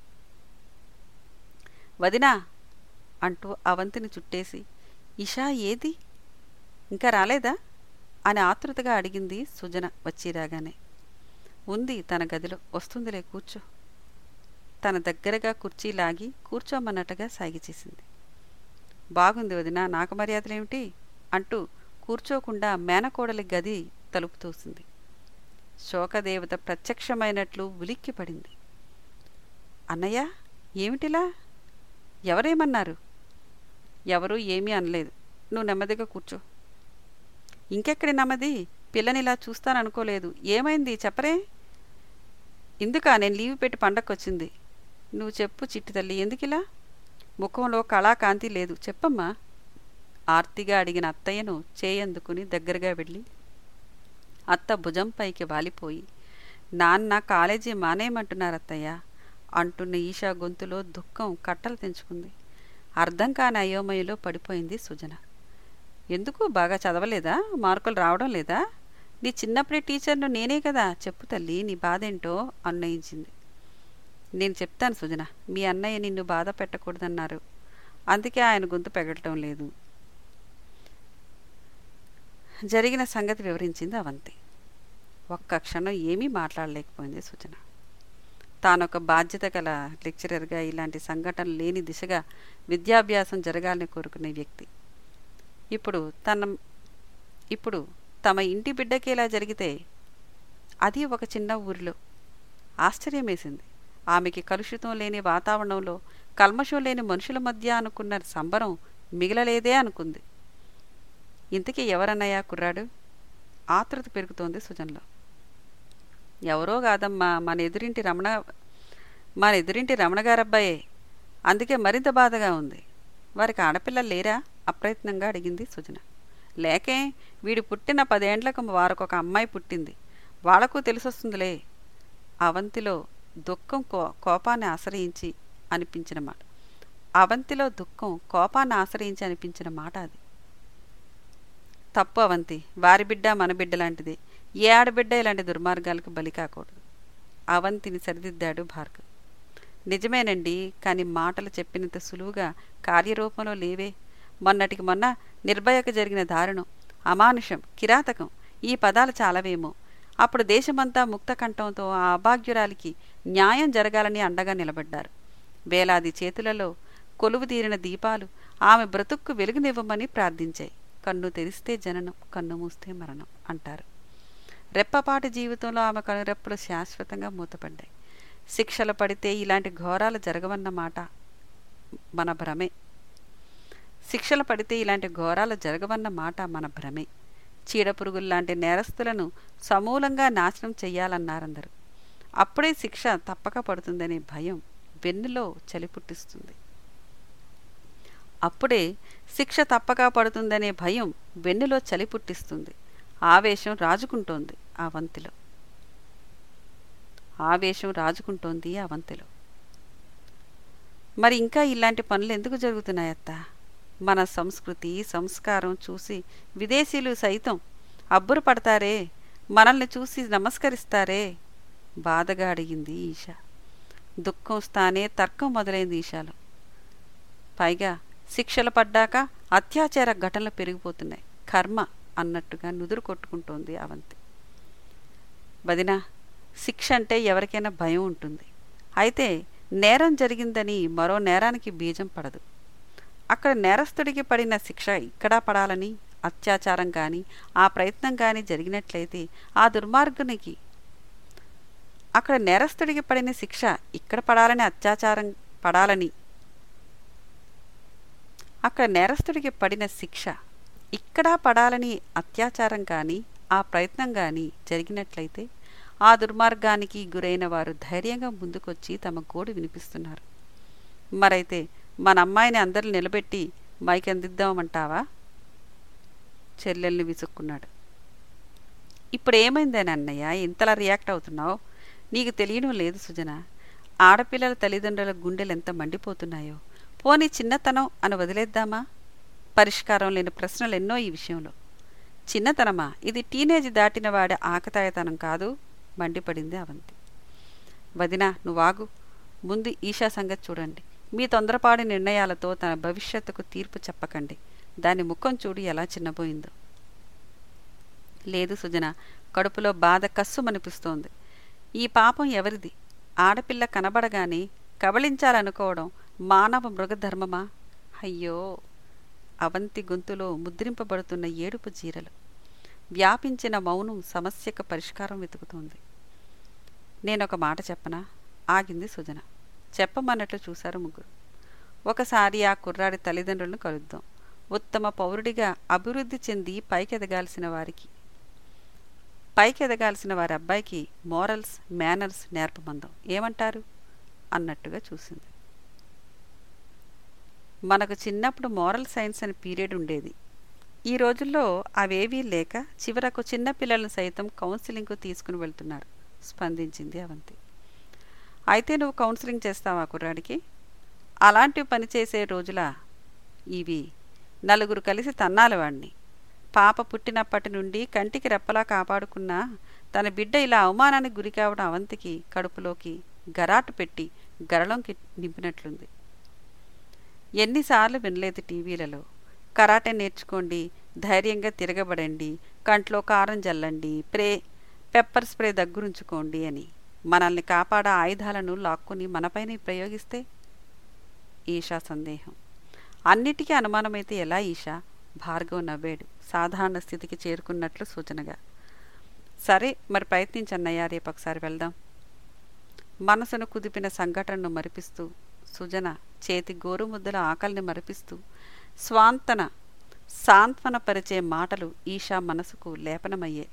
వదినా అంటూ అవంతిని చుట్టేసి ఇషా ఏది ఇంకా రాలేదా అని ఆతృతగా అడిగింది సుజన వచ్చి రాగానే ఉంది తన గదిలో వస్తుందిలే కూర్చో తన దగ్గరగా కుర్చీ లాగి కూర్చోమన్నట్టుగా సాగి చేసింది బాగుంది వదిన నాకు మర్యాదలేమిటి అంటూ కూర్చోకుండా మేనకోడలి గది తలుపు తోసింది శోకదేవత ప్రత్యక్షమైనట్లు ఉలిక్కి పడింది అన్నయ్య ఏమిటిలా ఎవరేమన్నారు ఎవరూ ఏమీ అనలేదు నువ్వు నెమ్మదిగా కూర్చో ఇంకెక్కడి నెమ్మది పిల్లనిలా చూస్తాననుకోలేదు ఏమైంది చెప్పరే ఇందుకా నేను లీవ్ పెట్టి పండక్కొచ్చింది నువ్వు చెప్పు చిట్టి తల్లి ఎందుకిలా ముఖంలో కళాకాంతి లేదు చెప్పమ్మా ఆర్తిగా అడిగిన అత్తయ్యను చేయందుకుని దగ్గరగా వెళ్ళి అత్త భుజంపైకి వాలిపోయి నాన్న కాలేజీ మానేయమంటున్నారు అత్తయ్య అంటున్న ఈషా గొంతులో దుఃఖం కట్టలు తెంచుకుంది అర్థం కాని అయోమయంలో పడిపోయింది సుజన ఎందుకు బాగా చదవలేదా మార్కులు రావడం లేదా నీ చిన్నప్పుడే టీచర్ను నేనే కదా చెప్పు తల్లి నీ బాధేంటో అన్నయించింది నేను చెప్తాను సుజన మీ అన్నయ్య నిన్ను బాధ పెట్టకూడదన్నారు అందుకే ఆయన గొంతు పెగలటం లేదు జరిగిన సంగతి వివరించింది అవంతి ఒక్క క్షణం ఏమీ మాట్లాడలేకపోయింది సుజన తానొక బాధ్యత గల లెక్చరర్గా ఇలాంటి సంఘటనలు లేని దిశగా విద్యాభ్యాసం జరగాలని కోరుకునే వ్యక్తి ఇప్పుడు తన ఇప్పుడు తమ ఇంటి బిడ్డకి ఇలా జరిగితే అది ఒక చిన్న ఊరిలో ఆశ్చర్యం వేసింది ఆమెకి కలుషితం లేని వాతావరణంలో కల్మషం లేని మనుషుల మధ్య అనుకున్న సంబరం మిగలలేదే అనుకుంది ఇంతకీ ఎవరన్నయ్యా కుర్రాడు ఆతృత పెరుగుతోంది సుజన్లో ఎవరో కాదమ్మా మన ఎదురింటి రమణ మన ఎదురింటి రమణ గారబ్బాయే అందుకే మరింత బాధగా ఉంది వారికి ఆడపిల్లలు లేరా అప్రయత్నంగా అడిగింది సుజన లేకే వీడు పుట్టిన పదేండ్లకు వారికొక అమ్మాయి పుట్టింది వాళ్లకు తెలిసొస్తుందిలే అవంతిలో దుఃఖం కో కోపాన్ని ఆశ్రయించి అనిపించిన మాట అవంతిలో దుఃఖం కోపాన్ని ఆశ్రయించి అనిపించిన మాట అది తప్పు అవంతి వారి బిడ్డ మన బిడ్డ లాంటిది ఏ ఆడబిడ్డ ఇలాంటి దుర్మార్గాలకు బలి కాకూడదు అవంతిని సరిదిద్దాడు భార్గవ్ నిజమేనండి కానీ మాటలు చెప్పినంత సులువుగా కార్యరూపంలో లేవే మొన్నటికి మొన్న నిర్భయకు జరిగిన దారుణం అమానుషం కిరాతకం ఈ పదాలు చాలవేమో అప్పుడు దేశమంతా ముక్తకంఠంతో ఆ అభాగ్యురాలికి న్యాయం జరగాలని అండగా నిలబడ్డారు వేలాది చేతులలో కొలువు తీరిన దీపాలు ఆమె బ్రతుక్కు వెలుగునివ్వమని ప్రార్థించాయి కన్ను తెరిస్తే జననం కన్ను మూస్తే మరణం అంటారు రెప్పపాటి జీవితంలో ఆమె కనురెప్పలు శాశ్వతంగా మూతపడ్డాయి శిక్షలు పడితే ఇలాంటి ఘోరాలు జరగవన్న మాట మన భ్రమే శిక్షలు పడితే ఇలాంటి ఘోరాలు జరగవన్న మాట మన భ్రమే చీడపురుగుల్లాంటి నేరస్తులను సమూలంగా నాశనం చెయ్యాలన్నారందరూ అప్పుడే శిక్ష తప్పక పడుతుందనే భయం వెన్నులో చలి పుట్టిస్తుంది అప్పుడే శిక్ష తప్పక పడుతుందనే భయం వెన్నులో చలి పుట్టిస్తుంది ఆవేశం రాజుకుంటోంది ఆ వంతిలో ఆవేశం రాజుకుంటోంది ఆ వంతిలో మరి ఇంకా ఇలాంటి పనులు ఎందుకు జరుగుతున్నాయత్త మన సంస్కృతి సంస్కారం చూసి విదేశీయులు సైతం అబ్బురు పడతారే మనల్ని చూసి నమస్కరిస్తారే బాధగా అడిగింది ఈష దుఃఖం స్థానే తర్కం మొదలైంది ఈషాలో పైగా శిక్షలు పడ్డాక అత్యాచార ఘటనలు పెరిగిపోతున్నాయి కర్మ అన్నట్టుగా నుదురు కొట్టుకుంటోంది అవంతి వదినా శిక్ష అంటే ఎవరికైనా భయం ఉంటుంది అయితే నేరం జరిగిందని మరో నేరానికి బీజం పడదు అక్కడ నేరస్తుడికి పడిన శిక్ష ఇక్కడా పడాలని అత్యాచారం కానీ ఆ ప్రయత్నం కానీ జరిగినట్లయితే ఆ దుర్మార్గునికి అక్కడ నేరస్తుడికి పడిన శిక్ష ఇక్కడ పడాలని అత్యాచారం పడాలని అక్కడ నేరస్తుడికి పడిన శిక్ష ఇక్కడ పడాలని అత్యాచారం కానీ ఆ ప్రయత్నం కానీ జరిగినట్లయితే ఆ దుర్మార్గానికి గురైన వారు ధైర్యంగా ముందుకొచ్చి తమ గోడు వినిపిస్తున్నారు మరైతే మన అమ్మాయిని అందరు నిలబెట్టి మైకి అందిద్దామంటావా చెల్లెల్ని విసుక్కున్నాడు ఇప్పుడు ఏమైందని అన్నయ్య ఇంతలా రియాక్ట్ అవుతున్నావు నీకు తెలియడం లేదు సుజన ఆడపిల్లల తల్లిదండ్రుల గుండెలు ఎంత మండిపోతున్నాయో పోనీ చిన్నతనం అని వదిలేద్దామా పరిష్కారం లేని ప్రశ్నలు ఎన్నో ఈ విషయంలో చిన్నతనమా ఇది టీనేజ్ దాటిన వాడి ఆకతాయతనం కాదు మండిపడింది అవంతి వదినా నువ్వాగు ముందు ఈషా సంగతి చూడండి మీ తొందరపాడి నిర్ణయాలతో తన భవిష్యత్తుకు తీర్పు చెప్పకండి దాని ముఖం చూడు ఎలా చిన్నపోయిందో లేదు సుజన కడుపులో బాధ కస్సుమనిపిస్తోంది ఈ పాపం ఎవరిది ఆడపిల్ల కనబడగానే కబళించాలనుకోవడం మానవ మృగధర్మమా అయ్యో అవంతి గొంతులో ముద్రింపబడుతున్న ఏడుపు జీరలు వ్యాపించిన మౌనం సమస్యకు పరిష్కారం వెతుకుతోంది నేనొక మాట చెప్పనా ఆగింది సుజన చెప్పమన్నట్లు చూశారు ముగ్గురు ఒకసారి ఆ కుర్రాడి తల్లిదండ్రులను కలుద్దాం ఉత్తమ పౌరుడిగా అభివృద్ధి చెంది పైకెదగాల్సిన వారికి పైకెదగాల్సిన వారి అబ్బాయికి మోరల్స్ మేనర్స్ నేర్పమందాం ఏమంటారు అన్నట్టుగా చూసింది మనకు చిన్నప్పుడు మోరల్ సైన్స్ అని పీరియడ్ ఉండేది ఈ రోజుల్లో అవేవీ లేక చివరకు చిన్న పిల్లలను సైతం కౌన్సిలింగ్కు తీసుకుని వెళ్తున్నారు స్పందించింది అవంతి అయితే నువ్వు కౌన్సిలింగ్ చేస్తావా కుర్రాడికి అలాంటి పని చేసే రోజుల ఇవి నలుగురు కలిసి తన్నాలి వాణ్ణి పాప పుట్టినప్పటి నుండి కంటికి రెప్పలా కాపాడుకున్న తన బిడ్డ ఇలా అవమానానికి గురి కావడం అవంతికి కడుపులోకి గరాటు పెట్టి గరళంకి నింపినట్లుంది ఎన్నిసార్లు వినలేదు టీవీలలో కరాటే నేర్చుకోండి ధైర్యంగా తిరగబడండి కంట్లో కారం జల్లండి ప్రే పెప్పర్ స్ప్రే దగ్గరుంచుకోండి అని మనల్ని కాపాడ ఆయుధాలను లాక్కుని మనపైనే ప్రయోగిస్తే ఈషా సందేహం అన్నిటికీ అనుమానమైతే ఎలా ఈషా భార్గవ్ నవ్వాడు సాధారణ స్థితికి చేరుకున్నట్లు సూచనగా సరే మరి ప్రయత్నించన్నయ్యా రేపు ఒకసారి వెళ్దాం మనసును కుదిపిన సంఘటనను మరిపిస్తూ సుజన చేతి గోరుముద్దల ఆకలిని మరిపిస్తూ స్వాంతన సాంత్వనపరిచే మాటలు ఈషా మనసుకు లేపనమయ్యే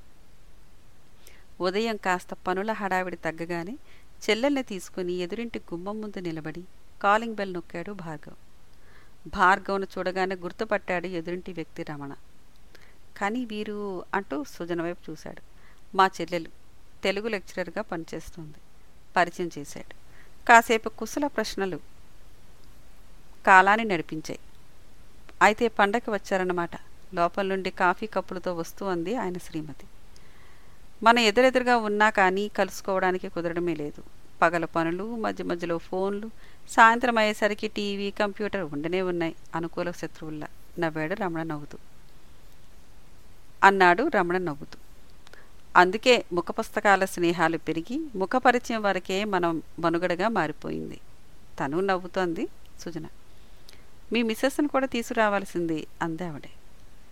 ఉదయం కాస్త పనుల హడావిడి తగ్గగానే చెల్లెల్ని తీసుకుని ఎదురింటి గుమ్మం ముందు నిలబడి కాలింగ్ బెల్ నొక్కాడు భార్గవ్ భార్గవ్ను చూడగానే గుర్తుపట్టాడు ఎదురింటి వ్యక్తి రమణ కానీ వీరు అంటూ సుజన వైపు చూశాడు మా చెల్లెలు తెలుగు లెక్చరర్గా పనిచేస్తుంది పరిచయం చేశాడు కాసేపు కుశల ప్రశ్నలు కాలాన్ని నడిపించాయి అయితే పండగ వచ్చారన్నమాట లోపల నుండి కాఫీ కప్పులతో వస్తూ అంది ఆయన శ్రీమతి మన ఎదురెదురుగా ఉన్నా కానీ కలుసుకోవడానికి కుదరడమే లేదు పగల పనులు మధ్య మధ్యలో ఫోన్లు సాయంత్రం అయ్యేసరికి టీవీ కంప్యూటర్ ఉండనే ఉన్నాయి అనుకూల శత్రువుల్లా నవ్వాడు రమణ నవ్వుతూ అన్నాడు రమణ నవ్వుతూ అందుకే ముఖ పుస్తకాల స్నేహాలు పెరిగి ముఖ పరిచయం వరకే మనం మనుగడగా మారిపోయింది తను నవ్వుతోంది సుజన మీ మిస్సెస్ని కూడా తీసుకురావాల్సింది అంది ఆవిడే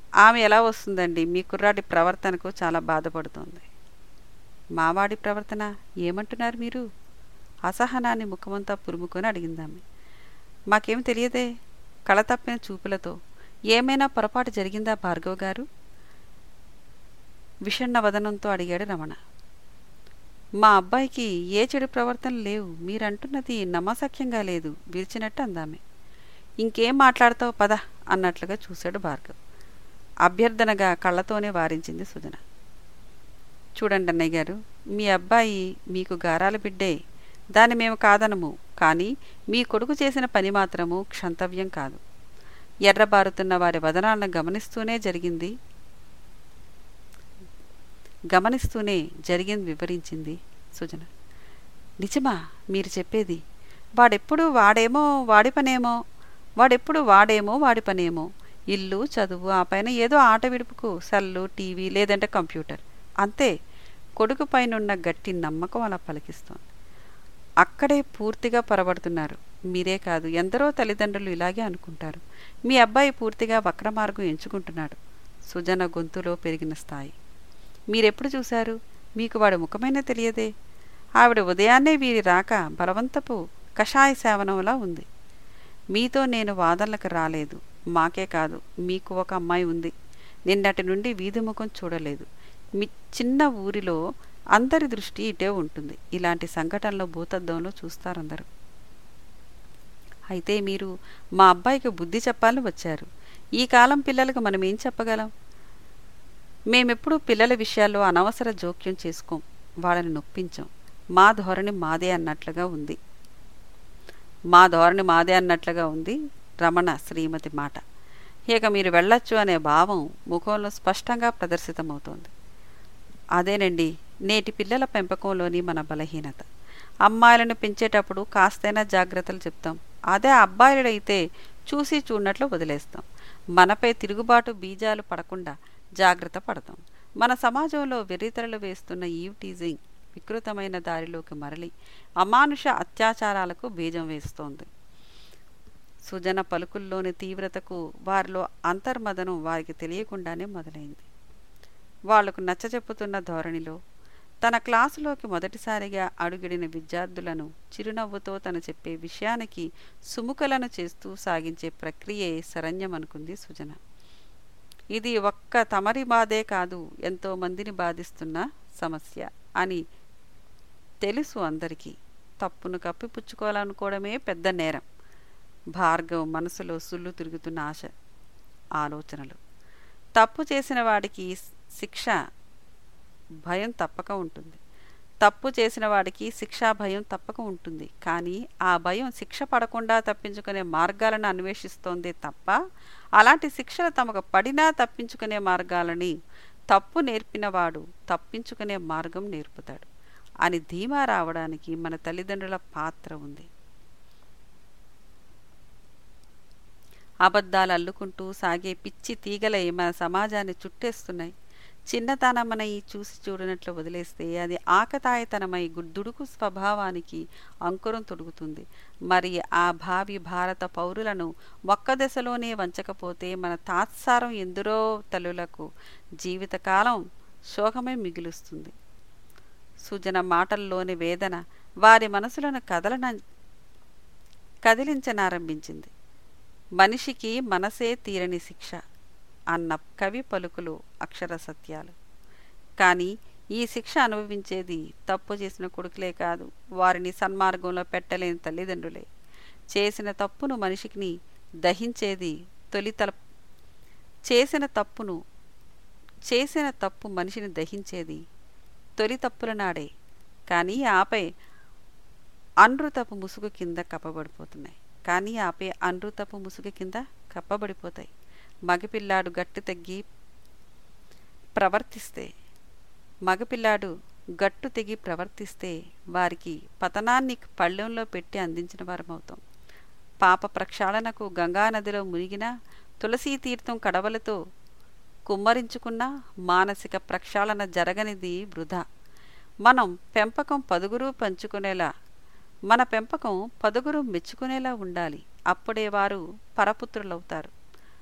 ఆమె ఎలా వస్తుందండి మీ కుర్రాడి ప్రవర్తనకు చాలా బాధపడుతోంది మావాడి ప్రవర్తన ఏమంటున్నారు మీరు అసహనాన్ని ముఖమంతా పురుముకొని అడిగిందామె మాకేం తెలియదే కళ తప్పిన చూపులతో ఏమైనా పొరపాటు జరిగిందా భార్గవ్ గారు విషణ్ణ వదనంతో అడిగాడు రమణ మా అబ్బాయికి ఏ చెడు ప్రవర్తన లేవు మీరంటున్నది నమ్మసఖ్యంగా లేదు విరిచినట్టు అందామె ఇంకేం మాట్లాడతావు పద అన్నట్లుగా చూశాడు భార్గవ్ అభ్యర్థనగా కళ్ళతోనే వారించింది సుజన చూడండి అన్నయ్య గారు మీ అబ్బాయి మీకు గారాల బిడ్డే దాన్ని మేము కాదనము కానీ మీ కొడుకు చేసిన పని మాత్రము క్షంతవ్యం కాదు ఎర్రబారుతున్న వారి వదనాలను గమనిస్తూనే జరిగింది గమనిస్తూనే జరిగింది వివరించింది సుజన నిజమా మీరు చెప్పేది వాడెప్పుడు వాడేమో వాడి పనేమో వాడెప్పుడు వాడేమో వాడి పనేమో ఇల్లు చదువు ఆ పైన ఏదో ఆట విడుపుకు సెల్లు టీవీ లేదంటే కంప్యూటర్ అంతే కొడుకు పైనున్న గట్టి నమ్మకం అలా పలికిస్తోంది అక్కడే పూర్తిగా పొరబడుతున్నారు మీరే కాదు ఎందరో తల్లిదండ్రులు ఇలాగే అనుకుంటారు మీ అబ్బాయి పూర్తిగా వక్రమార్గం ఎంచుకుంటున్నాడు సుజన గొంతులో పెరిగిన స్థాయి మీరెప్పుడు చూశారు మీకు వాడి ముఖమైన తెలియదే ఆవిడ ఉదయాన్నే వీరి రాక బలవంతపు కషాయ సేవనంలా ఉంది మీతో నేను వాదనలకు రాలేదు మాకే కాదు మీకు ఒక అమ్మాయి ఉంది నిన్నటి నుండి వీధి ముఖం చూడలేదు మీ చిన్న ఊరిలో అందరి దృష్టి ఇటే ఉంటుంది ఇలాంటి సంఘటనలు భూతద్దంలో చూస్తారందరూ అయితే మీరు మా అబ్బాయికి బుద్ధి చెప్పాలని వచ్చారు ఈ కాలం పిల్లలకు మనం ఏం చెప్పగలం మేమెప్పుడూ పిల్లల విషయాల్లో అనవసర జోక్యం చేసుకోం వాళ్ళని నొప్పించాం మా ధోరణి మాదే అన్నట్లుగా ఉంది మా ధోరణి మాదే అన్నట్లుగా ఉంది రమణ శ్రీమతి మాట ఇక మీరు వెళ్ళొచ్చు అనే భావం ముఖంలో స్పష్టంగా ప్రదర్శితమవుతోంది అదేనండి నేటి పిల్లల పెంపకంలోని మన బలహీనత అమ్మాయిలను పెంచేటప్పుడు కాస్తైనా జాగ్రత్తలు చెప్తాం అదే అబ్బాయిలైతే చూసి చూడనట్లు వదిలేస్తాం మనపై తిరుగుబాటు బీజాలు పడకుండా జాగ్రత్త పడతాం మన సమాజంలో వెర్రితెరలు వేస్తున్న ఈవ్ టీజింగ్ వికృతమైన దారిలోకి మరలి అమానుష అత్యాచారాలకు బీజం వేస్తోంది సుజన పలుకుల్లోని తీవ్రతకు వారిలో అంతర్మదనం వారికి తెలియకుండానే మొదలైంది వాళ్లకు నచ్చజెప్పుతున్న ధోరణిలో తన క్లాసులోకి మొదటిసారిగా అడుగిడిన విద్యార్థులను చిరునవ్వుతో తను చెప్పే విషయానికి సుముఖలను చేస్తూ సాగించే ప్రక్రియే శరణ్యమనుకుంది సుజన ఇది ఒక్క తమరి బాధే కాదు ఎంతో మందిని బాధిస్తున్న సమస్య అని తెలుసు అందరికీ తప్పును కప్పిపుచ్చుకోవాలనుకోవడమే పెద్ద నేరం భార్గవ్ మనసులో సుళ్ళు తిరుగుతున్న ఆశ ఆలోచనలు తప్పు చేసిన వాడికి శిక్ష భయం తప్పక ఉంటుంది తప్పు చేసిన వాడికి శిక్షా భయం తప్పక ఉంటుంది కానీ ఆ భయం శిక్ష పడకుండా తప్పించుకునే మార్గాలను అన్వేషిస్తోందే తప్ప అలాంటి శిక్షలు తమకు పడినా తప్పించుకునే మార్గాలని తప్పు నేర్పినవాడు తప్పించుకునే మార్గం నేర్పుతాడు అని ధీమా రావడానికి మన తల్లిదండ్రుల పాత్ర ఉంది అబద్ధాలు అల్లుకుంటూ సాగే పిచ్చి తీగలై మన సమాజాన్ని చుట్టేస్తున్నాయి చిన్నతనమన ఈ చూసి చూడనట్లు వదిలేస్తే అది ఆకతాయితనమై గుడ్డుడుకు స్వభావానికి అంకురం తొడుగుతుంది మరి ఆ భావి భారత పౌరులను ఒక్క దశలోనే వంచకపోతే మన తాత్సారం ఎందరో తల్లులకు జీవితకాలం శోకమే మిగులుస్తుంది సుజన మాటల్లోని వేదన వారి మనసులను కదలన కదిలించనారంభించింది మనిషికి మనసే తీరని శిక్ష అన్న కవి పలుకులు అక్షర సత్యాలు కానీ ఈ శిక్ష అనుభవించేది తప్పు చేసిన కొడుకులే కాదు వారిని సన్మార్గంలో పెట్టలేని తల్లిదండ్రులే చేసిన తప్పును మనిషికి దహించేది తొలి తల చేసిన తప్పును చేసిన తప్పు మనిషిని దహించేది తొలి తప్పుల నాడే కానీ ఆపై అనృతపు ముసుగు కింద కప్పబడిపోతున్నాయి కానీ ఆపే అనృతపు ముసుగు కింద కప్పబడిపోతాయి మగపిల్లాడు గట్టు తగ్గి ప్రవర్తిస్తే మగపిల్లాడు గట్టు తెగి ప్రవర్తిస్తే వారికి పతనాన్ని పళ్ళెంలో పెట్టి అందించిన వారమవుతాం పాప ప్రక్షాళనకు గంగానదిలో మునిగిన తులసీ తీర్థం కడవలతో కుమ్మరించుకున్న మానసిక ప్రక్షాళన జరగనిది వృధా మనం పెంపకం పదుగురు పంచుకునేలా మన పెంపకం పదుగురు మెచ్చుకునేలా ఉండాలి అప్పుడే వారు పరపుత్రులవుతారు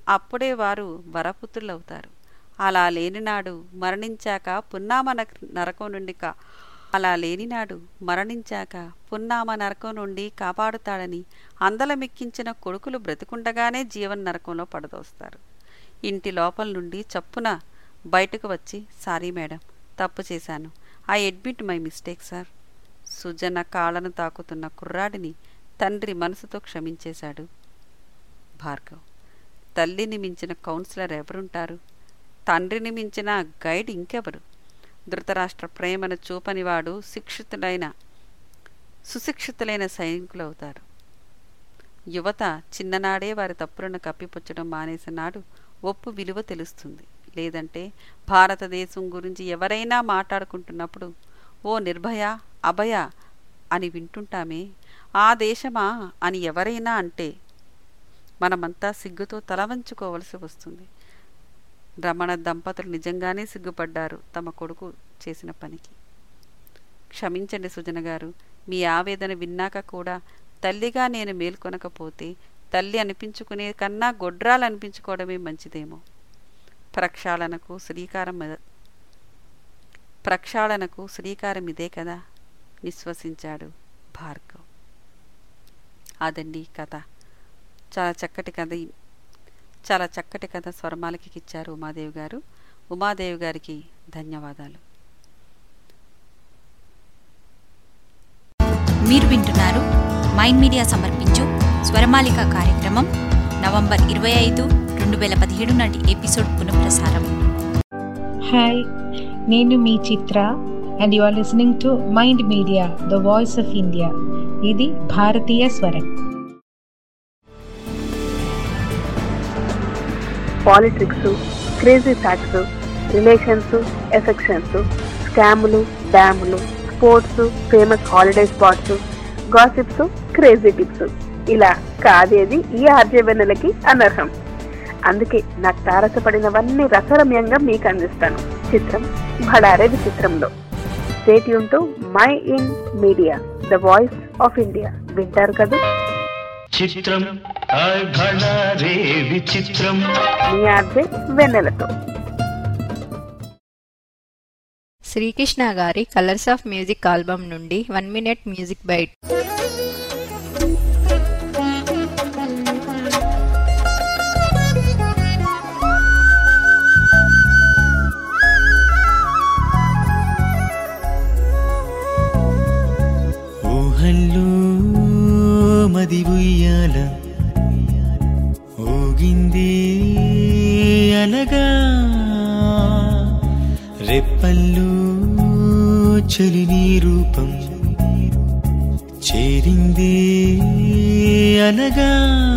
అప్పుడే వారు వరపుత్రులవుతారు అలా లేనినాడు మరణించాక పున్నామ నరక- నరకం నుండి కా అలా లేనినాడు మరణించాక పున్నామ నరకం నుండి కాపాడుతాడని అందలమెక్కించిన కొడుకులు బ్రతికుండగానే జీవన నరకంలో పడదోస్తారు ఇంటి లోపల నుండి చప్పున బయటకు వచ్చి సారీ మేడం తప్పు చేశాను I admit my mistake sir Sujana కాళ్ళను తాకుతున్న కుర్రాడిని తండ్రి మనసుతో క్షమించేశాడు భార్గవ్ తల్లిని మించిన కౌన్సిలర్ ఎవరుంటారు తండ్రిని మించిన గైడ్ ఇంకెవరు ధృతరాష్ట్ర ప్రేమను చూపనివాడు శిక్షితుడైన సుశిక్షితులైన సైనికులు అవుతారు యువత చిన్ననాడే వారి తప్పులను కప్పిపుచ్చడం మానేసిన నాడు ఒప్పు విలువ తెలుస్తుంది లేదంటే భారతదేశం గురించి ఎవరైనా మాట్లాడుకుంటున్నప్పుడు ఓ నిర్భయ అభయ అని వింటుంటామే ఆ దేశమా అని ఎవరైనా అంటే మనమంతా సిగ్గుతో తల వంచుకోవలసి వస్తుంది రమణ దంపతులు నిజంగానే సిగ్గుపడ్డారు తమ కొడుకు చేసిన పనికి క్షమించండి సుజన గారు మీ ఆవేదన విన్నాక కూడా తల్లిగా నేను మేల్కొనకపోతే తల్లి అనిపించుకునే కన్నా గొడ్రాలు అనిపించుకోవడమే మంచిదేమో ప్రక్షాళనకు శ్రీకారం ఇద- ప్రక్షాళనకు శ్రీకారం ఇదే కదా నిశ్వసించాడు భార్గవ్ అదండి కథ చాలా చక్కటి కథ ఈ- చాలా చక్కటి కథ స్వరమాలకి ఇచ్చారు ఉమాదేవి గారు ఉమాదేవి గారికి ధన్యవాదాలు మీరు వింటున్నారు మైండ్ మీడియా సమర్పించు స్వరమాలిక కార్యక్రమం నవంబర్ ఇరవై ఐదు రెండు వేల పదిహేడు నాటి ఎపిసోడ్ పునఃప్రసారం హాయ్ నేను మీ Chitra and you are listening to mind Media the voice of India ఇది భారతీయ స్వరం politics crazy facts relations affections స్కాములు డ్యాములు sports famous holiday spots gossips crazy tips ఇలా కాదేది ఈ ఆర్జవెన్నెలకి అనర్హం అందుకే నాకు తారసపడినవన్నీ రసరమ్యంగా మీకు అందిస్తాను చిత్రం భడారే విచిత్రంలో stay tuned to Mind Media the voice of India వింటారు కదా చిత్రం రే విచిత్రం మీ ఆర్జే వెన్నెలతో శ్రీకృష్ణ గారి కలర్స్ ఆఫ్ మ్యూజిక్ ఆల్బమ్ నుండి వన్ మినిట్ మ్యూజిక్ బైట్ ఊహల్లో మది ఉయ్యాల ఊగింది అనగా రెప్పల్లో చలి నీ రూపం చేరింది అనగా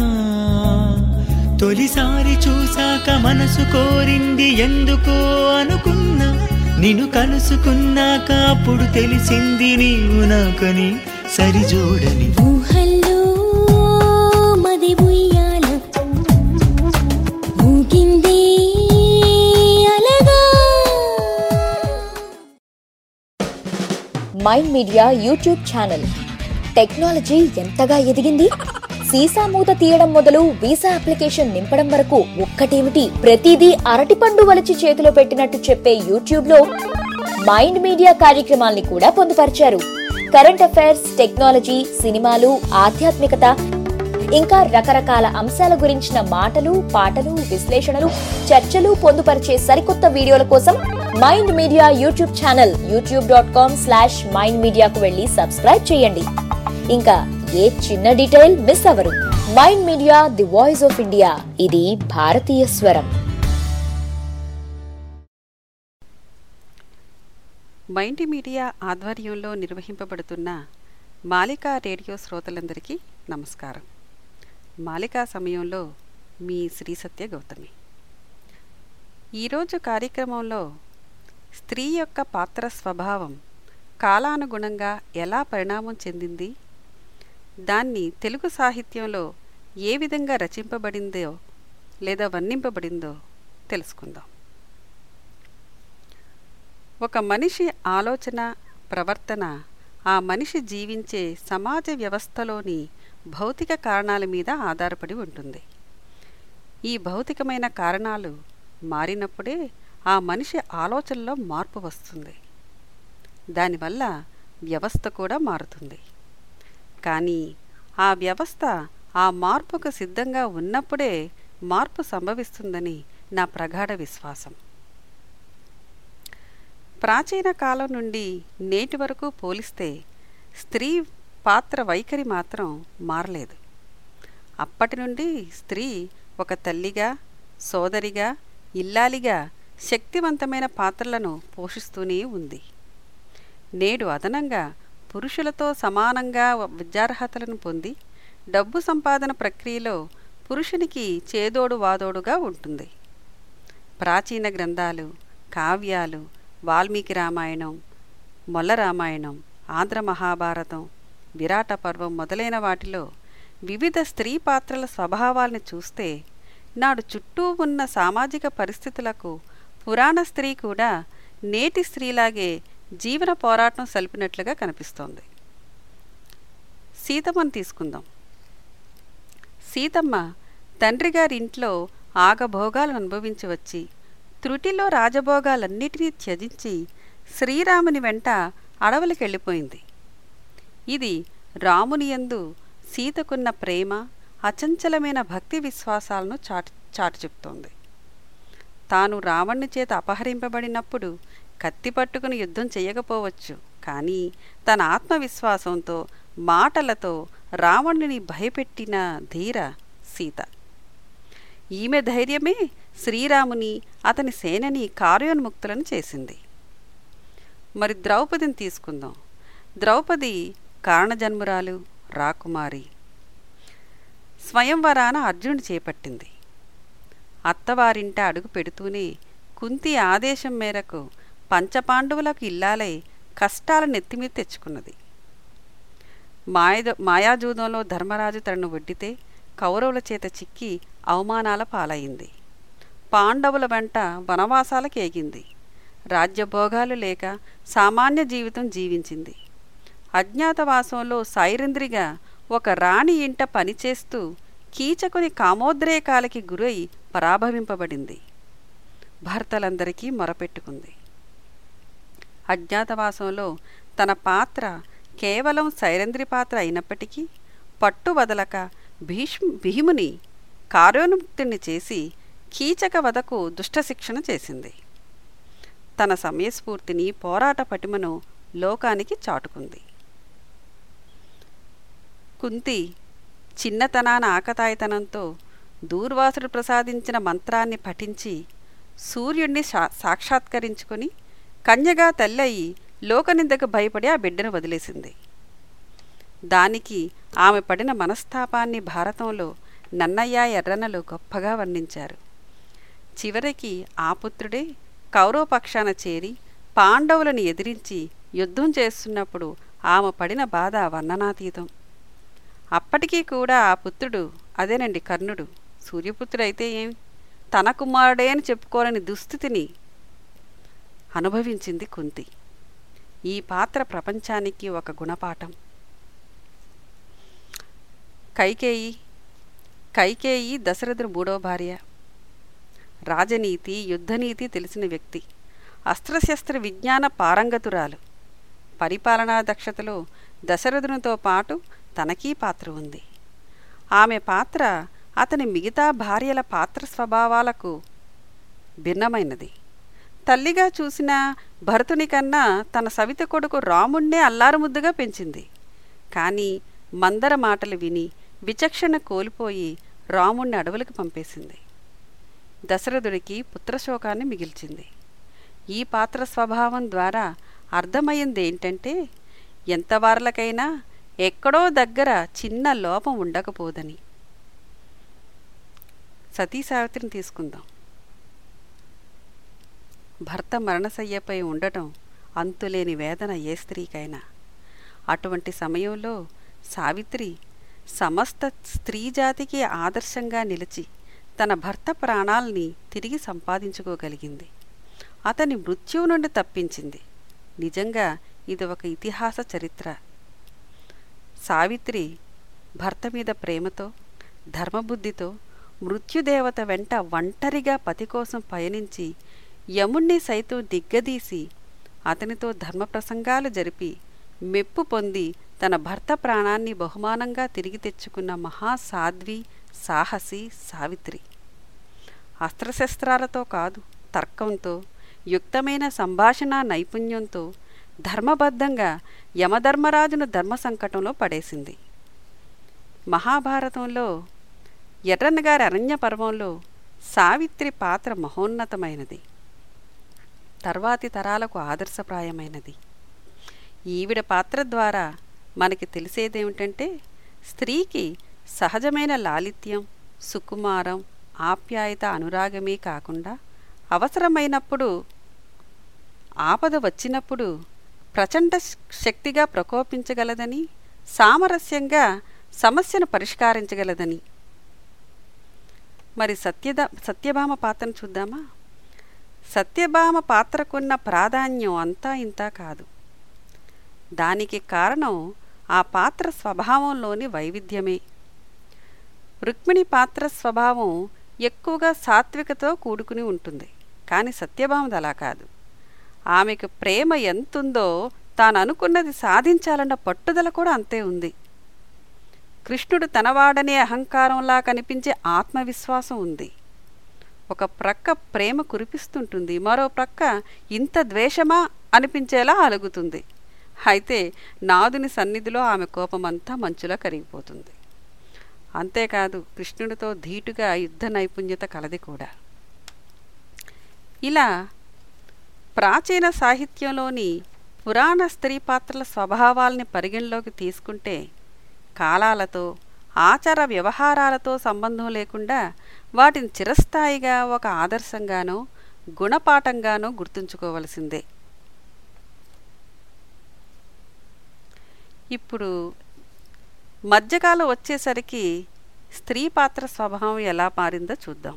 తొలిసారి చూసాక మనసు కోరింది ఎందుకో అనుకున్నా నిన్ను కలుసుకున్నాక అప్పుడు తెలిసింది నీవు నాకని సరిజోడని ఊహల్లో మది ఉయ్యాల ఊగిందే అలగా Mind Media YouTube channel technology ఎంతగా ఎదిగింది సీసా మూత తీయడం మొదలు వీసా అప్లికేషన్ నింపడం వరకు ఒక్కటేమిటి ప్రతిదీ అరటిపండు వలిచి చేతిలో పెట్టినట్టు చెప్పే యూట్యూబ్ లో మైండ్ మీడియా కార్యక్రమాల్ని కూడా పొందుపరిచారు కరెంట్ అఫైర్స్ టెక్నాలజీ సినిమాలు ఆధ్యాత్మికత ఇంకా రకరకాల అంశాల గురించిన మాటలు పాటలు విశ్లేషణలు చర్చలు పొందుపరిచే సరికొత్త వీడియోల కోసం Mind Media YouTube channel YouTube dot com slash Mind మీడియాకు వెళ్ళి సబ్స్క్రైబ్ చేయండి ఇంకా ఏ చిన్న డీటెయిల్ మిస్ అవ్వరు Mind media the voice of India ఇది భారతీయ స్వరం మైండ్ మీడియా ఆధ్వర్యంలో నిర్వహింపబడుతున్న మాలికా రేడియో శ్రోతలందరికీ నమస్కారం మాలికా సమయంలో మీ శ్రీ సత్య గౌతమి ఈరోజు కార్యక్రమంలో స్త్రీ యొక్క పాత్ర స్వభావం కాలానుగుణంగా ఎలా పరిణామం చెందింది దాన్ని తెలుగు సాహిత్యంలో ఏ విధంగా రచింపబడిందో లేదా వర్ణింపబడిందో తెలుసుకుందాం ఒక మనిషి ఆలోచన ప్రవర్తన ఆ మనిషి జీవించే సమాజ వ్యవస్థలోని భౌతిక కారణాల మీద ఆధారపడి ఉంటుంది ఈ భౌతికమైన కారణాలు మారినప్పుడే ఆ మనిషి ఆలోచనలో మార్పు వస్తుంది దానివల్ల వ్యవస్థ కూడా మారుతుంది కానీ ఆ వ్యవస్థ ఆ మార్పుకు సిద్ధంగా ఉన్నప్పుడే మార్పు సంభవిస్తుందని నా ప్రగాఢ విశ్వాసం ప్రాచీన కాలం నుండి నేటి వరకు పోలిస్తే స్త్రీ పాత్ర వైఖరి మాత్రం మారలేదు అప్పటి నుండి స్త్రీ ఒక తల్లిగా సోదరిగా ఇల్లాలిగా శక్తివంతమైన పాత్రలను పోషిస్తూనే ఉంది నేడు అదనంగా పురుషులతో సమానంగా విద్యార్హతలను పొంది డబ్బు సంపాదన ప్రక్రియలో పురుషునికి చేదోడు వాదోడుగా ఉంటుంది ప్రాచీన గ్రంథాలు కావ్యాలు వాల్మీకి రామాయణం మొల్ల రామాయణం ఆంధ్ర మహాభారతం విరాట పర్వం మొదలైన వాటిలో వివిధ స్త్రీ పాత్రల స్వభావాల్ని చూస్తే నాడు చుట్టూ ఉన్న సామాజిక పరిస్థితులకు పురాణ స్త్రీ కూడా నేటి స్త్రీలాగే జీవన పోరాటం సలిపినట్లుగా కనిపిస్తోంది సీతమ్మను తీసుకుందాం సీతమ్మ తండ్రి గారి ఇంట్లో ఆగభోగాలను అనుభవించి వచ్చి త్రుటిలో రాజభోగాలన్నిటినీ త్యజించి శ్రీరాముని వెంట అడవులకు వెళ్ళిపోయింది ఇది రాముని యందు సీతకున్న ప్రేమ అచంచలమైన భక్తి విశ్వాసాలను చాటి చాటి చెప్తోంది తాను రావణ్ణి చేత అపహరింపబడినప్పుడు కత్తి పట్టుకుని యుద్ధం చేయకపోవచ్చు కానీ తన ఆత్మవిశ్వాసంతో మాటలతో రావణుని భయపెట్టిన ధీర సీత ఈమె ధైర్యమే శ్రీరాముని అతని సేనని కార్యోన్ముక్తులను చేసింది మరి ద్రౌపదిని తీసుకుందాం ద్రౌపది కారణజన్మురాలు రాకుమారి స్వయంవరాన అర్జునుడు చేపట్టింది అత్తవారింట అడుగు పెడుతూనే కుంతి ఆదేశం మేరకు పంచపాండవులకు ఇల్లాలై కష్టాల నెత్తిమీద తెచ్చుకున్నది మాయ మాయాజూదంలో ధర్మరాజు తనను వడ్డితే కౌరవుల చేత చిక్కి అవమానాల పాలయింది పాండవుల వెంట వనవాసాలకు ఏగింది రాజ్యభోగాలు లేక సామాన్య జీవితం జీవించింది అజ్ఞాతవాసంలో సైరంద్రిగా ఒక రాణి ఇంట పనిచేస్తూ కీచకుని కామోద్రేకాలకి గురై పరాభవింపబడింది భర్తలందరికీ మొరపెట్టుకుంది అజ్ఞాతవాసంలో తన పాత్ర కేవలం సైరంద్రి పాత్ర అయినప్పటికీ పట్టు వదలక భీష్మ భీముని కార్యోన్ముక్తుణ్ణి చేసి కీచక వదకు దుష్టశిక్షణ చేసింది తన సమయస్ఫూర్తిని పోరాట పటిమను లోకానికి చాటుకుంది కుంతి చిన్నతనాన ఆకతాయితనంతో దూర్వాసుడు ప్రసాదించిన మంత్రాన్ని పఠించి సూర్యుణ్ణి సా సాక్షాత్కరించుకొని కన్యగా తల్లయి లోకనిందకు భయపడి ఆ బిడ్డను వదిలేసింది దానికి ఆమె పడిన మనస్తాపాన్ని భారతంలో నన్నయ్య ఎర్రనలు గొప్పగా వర్ణించారు చివరికి ఆ పుత్రుడే కౌరవపక్షాన చేరి పాండవులను ఎదిరించి యుద్ధం చేస్తున్నప్పుడు ఆమె పడిన బాధ వర్ణనాతీతం అప్పటికీ కూడా ఆ పుత్రుడు అదేనండి కర్ణుడు సూర్యపుత్రుడైతే ఏం తన కుమారుడే అని చెప్పుకోలేని దుస్థితిని అనుభవించింది కుంతి ఈ పాత్ర ప్రపంచానికి ఒక గుణపాఠం కైకేయి కైకేయి దశరథుడు మూడో భార్య రాజనీతి యుద్ధనీతి తెలిసిన వ్యక్తి అస్త్రశస్త్ర విజ్ఞాన పారంగతురాలు పరిపాలనా దక్షతలో దశరథునితో పాటు తనకీ పాత్ర ఉంది ఆమె పాత్ర అతని మిగతా భార్యల పాత్ర స్వభావాలకు భిన్నమైనది తల్లిగా చూసిన భరతుని కన్నా తన సవిత కొడుకు రాముణ్ణే అల్లారుముద్దుగా పెంచింది కానీ మందర మాటలు విని విచక్షణ కోల్పోయి రాముణ్ణి అడవులకు పంపేసింది దశరథుడికి పుత్రశోకాన్ని మిగిల్చింది ఈ పాత్ర స్వభావం ద్వారా అర్థమయ్యింది ఏంటంటే ఎంతవార్లకైనా ఎక్కడో దగ్గర చిన్న లోపం ఉండకపోదని సతీ సావిత్రిని తీసుకుందాం భర్త మరణశయ్యపై ఉండటం అంతులేని వేదన ఏ స్త్రీకైనా అటువంటి సమయంలో సావిత్రి సమస్త స్త్రీ జాతికి ఆదర్శంగా నిలిచి తన భర్త ప్రాణాల్ని తిరిగి సంపాదించుకోగలిగింది అతని మృత్యువు నుండి తప్పించింది నిజంగా ఇది ఒక ఇతిహాస చరిత్ర సావిత్రి భర్త మీద ప్రేమతో ధర్మబుద్ధితో మృత్యుదేవత వెంట ఒంటరిగా పతి కోసం పయనించి యముణ్ణి సైతం దిగ్గదీసి అతనితో ధర్మప్రసంగాలు జరిపి మెప్పు పొంది తన భర్త ప్రాణాన్ని బహుమానంగా తిరిగి తెచ్చుకున్న మహాసాధ్వి సాహసి సావిత్రి అస్త్రశస్త్రాలతో కాదు తర్కంతో యుక్తమైన సంభాషణ నైపుణ్యంతో ధర్మబద్ధంగా యమధర్మరాజును ధర్మ సంకటంలో పడేసింది మహాభారతంలో ఎర్రన్న గారి అరణ్య పర్వంలో సావిత్రి పాత్ర మహోన్నతమైనది తర్వాతి తరాలకు ఆదర్శప్రాయమైనది ఈవిడ పాత్ర ద్వారా మనకి తెలిసేదేమిటంటే స్త్రీకి సహజమైన లాలిత్యం సుకుమారం ఆప్యాయత అనురాగమే కాకుండా అవసరమైనప్పుడు ఆపద వచ్చినప్పుడు ప్రచండ శక్తిగా ప్రకోపించగలదని సామరస్యంగా సమస్యను పరిష్కరించగలదని మరి సత్యద సత్యభామ పాత్రను చూద్దామా సత్యభామ పాత్రకున్న ప్రాధాన్యం అంతా ఇంతా కాదు దానికి కారణం ఆ పాత్ర స్వభావంలోని వైవిధ్యమే రుక్మిణి పాత్ర స్వభావం ఎక్కువగా సాత్వికతో కూడుకుని ఉంటుంది కానీ సత్యభామది అలా కాదు ఆమెకు ప్రేమ ఎంతుందో తాను అనుకున్నది సాధించాలన్న పట్టుదల కూడా అంతే ఉంది కృష్ణుడు తనవాడనే అహంకారంలా కనిపించే ఆత్మవిశ్వాసం ఉంది ఒక ప్రక్క ప్రేమ కురిపిస్తుంటుంది మరో ప్రక్క ఇంత ద్వేషమా అనిపించేలా అలుగుతుంది అయితే నాదుని సన్నిధిలో ఆమె కోపమంతా మంచులా కరిగిపోతుంది అంతేకాదు కృష్ణుడితో ధీటుగా యుద్ధ నైపుణ్యత కలది కూడా ఇలా ప్రాచీన సాహిత్యంలోని పురాణ స్త్రీ పాత్రల స్వభావాల్ని పరిగణలోకి తీసుకుంటే కాలాలతో ఆచార వ్యవహారాలతో సంబంధం లేకుండా వాటిని చిరస్థాయిగా ఒక ఆదర్శంగానో గుణపాఠంగానో గుర్తుంచుకోవలసిందే ఇప్పుడు మధ్యకాలం వచ్చేసరికి స్త్రీ పాత్ర స్వభావం ఎలా మారిందో చూద్దాం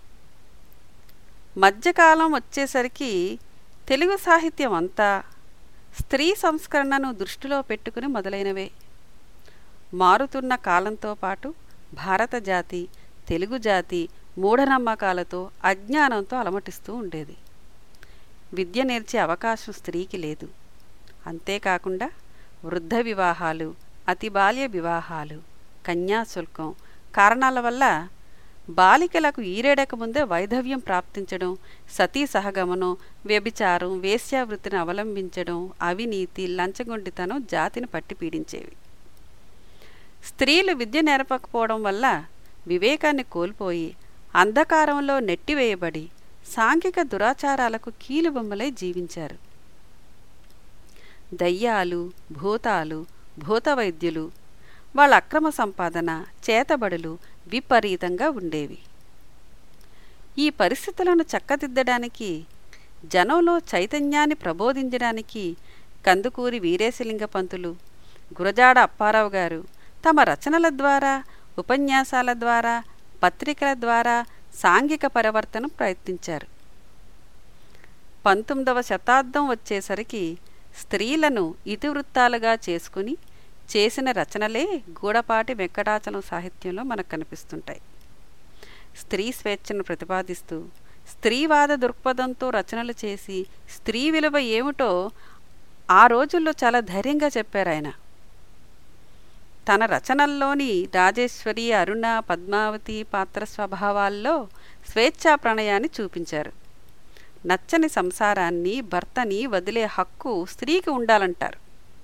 మధ్యకాలం వచ్చేసరికి తెలుగు సాహిత్యం అంతా స్త్రీ సంస్కరణను దృష్టిలో పెట్టుకుని మొదలైనవే మారుతున్న కాలంతో పాటు భారత జాతి తెలుగు జాతి మూఢనమ్మకాలతో అజ్ఞానంతో అలమటిస్తూ ఉండేది విద్య నేర్చే అవకాశం స్త్రీకి లేదు అంతేకాకుండా వృద్ధ వివాహాలు అతి బాల్య వివాహాలు కన్యాశుల్కం కారణాల వల్ల బాలికలకు ఈరేడక ముందే వైధవ్యం ప్రాప్తించడం సతీ సహగమనం వ్యభిచారం వేశ్యావృత్తిని అవలంబించడం అవినీతి లంచగొండితనం జాతిని పట్టి పీడించేవి స్త్రీలు విద్య నేర్పకపోవడం వల్ల వివేకాన్ని కోల్పోయి అంధకారంలో నెట్టివేయబడి సాంఘిక దురాచారాలకు కీలుబొమ్మలై జీవించారు దయ్యాలు భూతాలు భూతవైద్యులు వాళ్ళ అక్రమ సంపాదన చేతబడులు విపరీతంగా ఉండేవి ఈ పరిస్థితులను చక్కదిద్దడానికి జనంలో చైతన్యాన్ని ప్రబోధించడానికి కందుకూరి వీరేశలింగ పంతులు గురజాడ అప్పారావు గారు తమ రచనల ద్వారా ఉపన్యాసాల ద్వారా పత్రికల ద్వారా సాంఘిక పరివర్తన ప్రయత్నించారు పంతొమ్మిదవ శతాబ్దం వచ్చేసరికి స్త్రీలను ఇతివృత్తాలుగా చేసుకుని చేసిన రచనలే గూడపాటి వెంకటాచలం సాహిత్యంలో మనకు కనిపిస్తుంటాయి స్త్రీ స్వేచ్ఛను ప్రతిపాదిస్తూ స్త్రీవాద దృక్పథంతో రచనలు చేసి స్త్రీ విలువ ఏమిటో ఆ రోజుల్లో చాలా ధైర్యంగా చెప్పారు ఆయన తన రచనల్లోని రాజేశ్వరి అరుణ పద్మావతి పాత్ర స్వభావాల్లో స్వేచ్ఛా ప్రణయాన్ని చూపించారు నచ్చని సంసారాన్ని భర్తని వదిలే హక్కు స్త్రీకి ఉండాలంటారు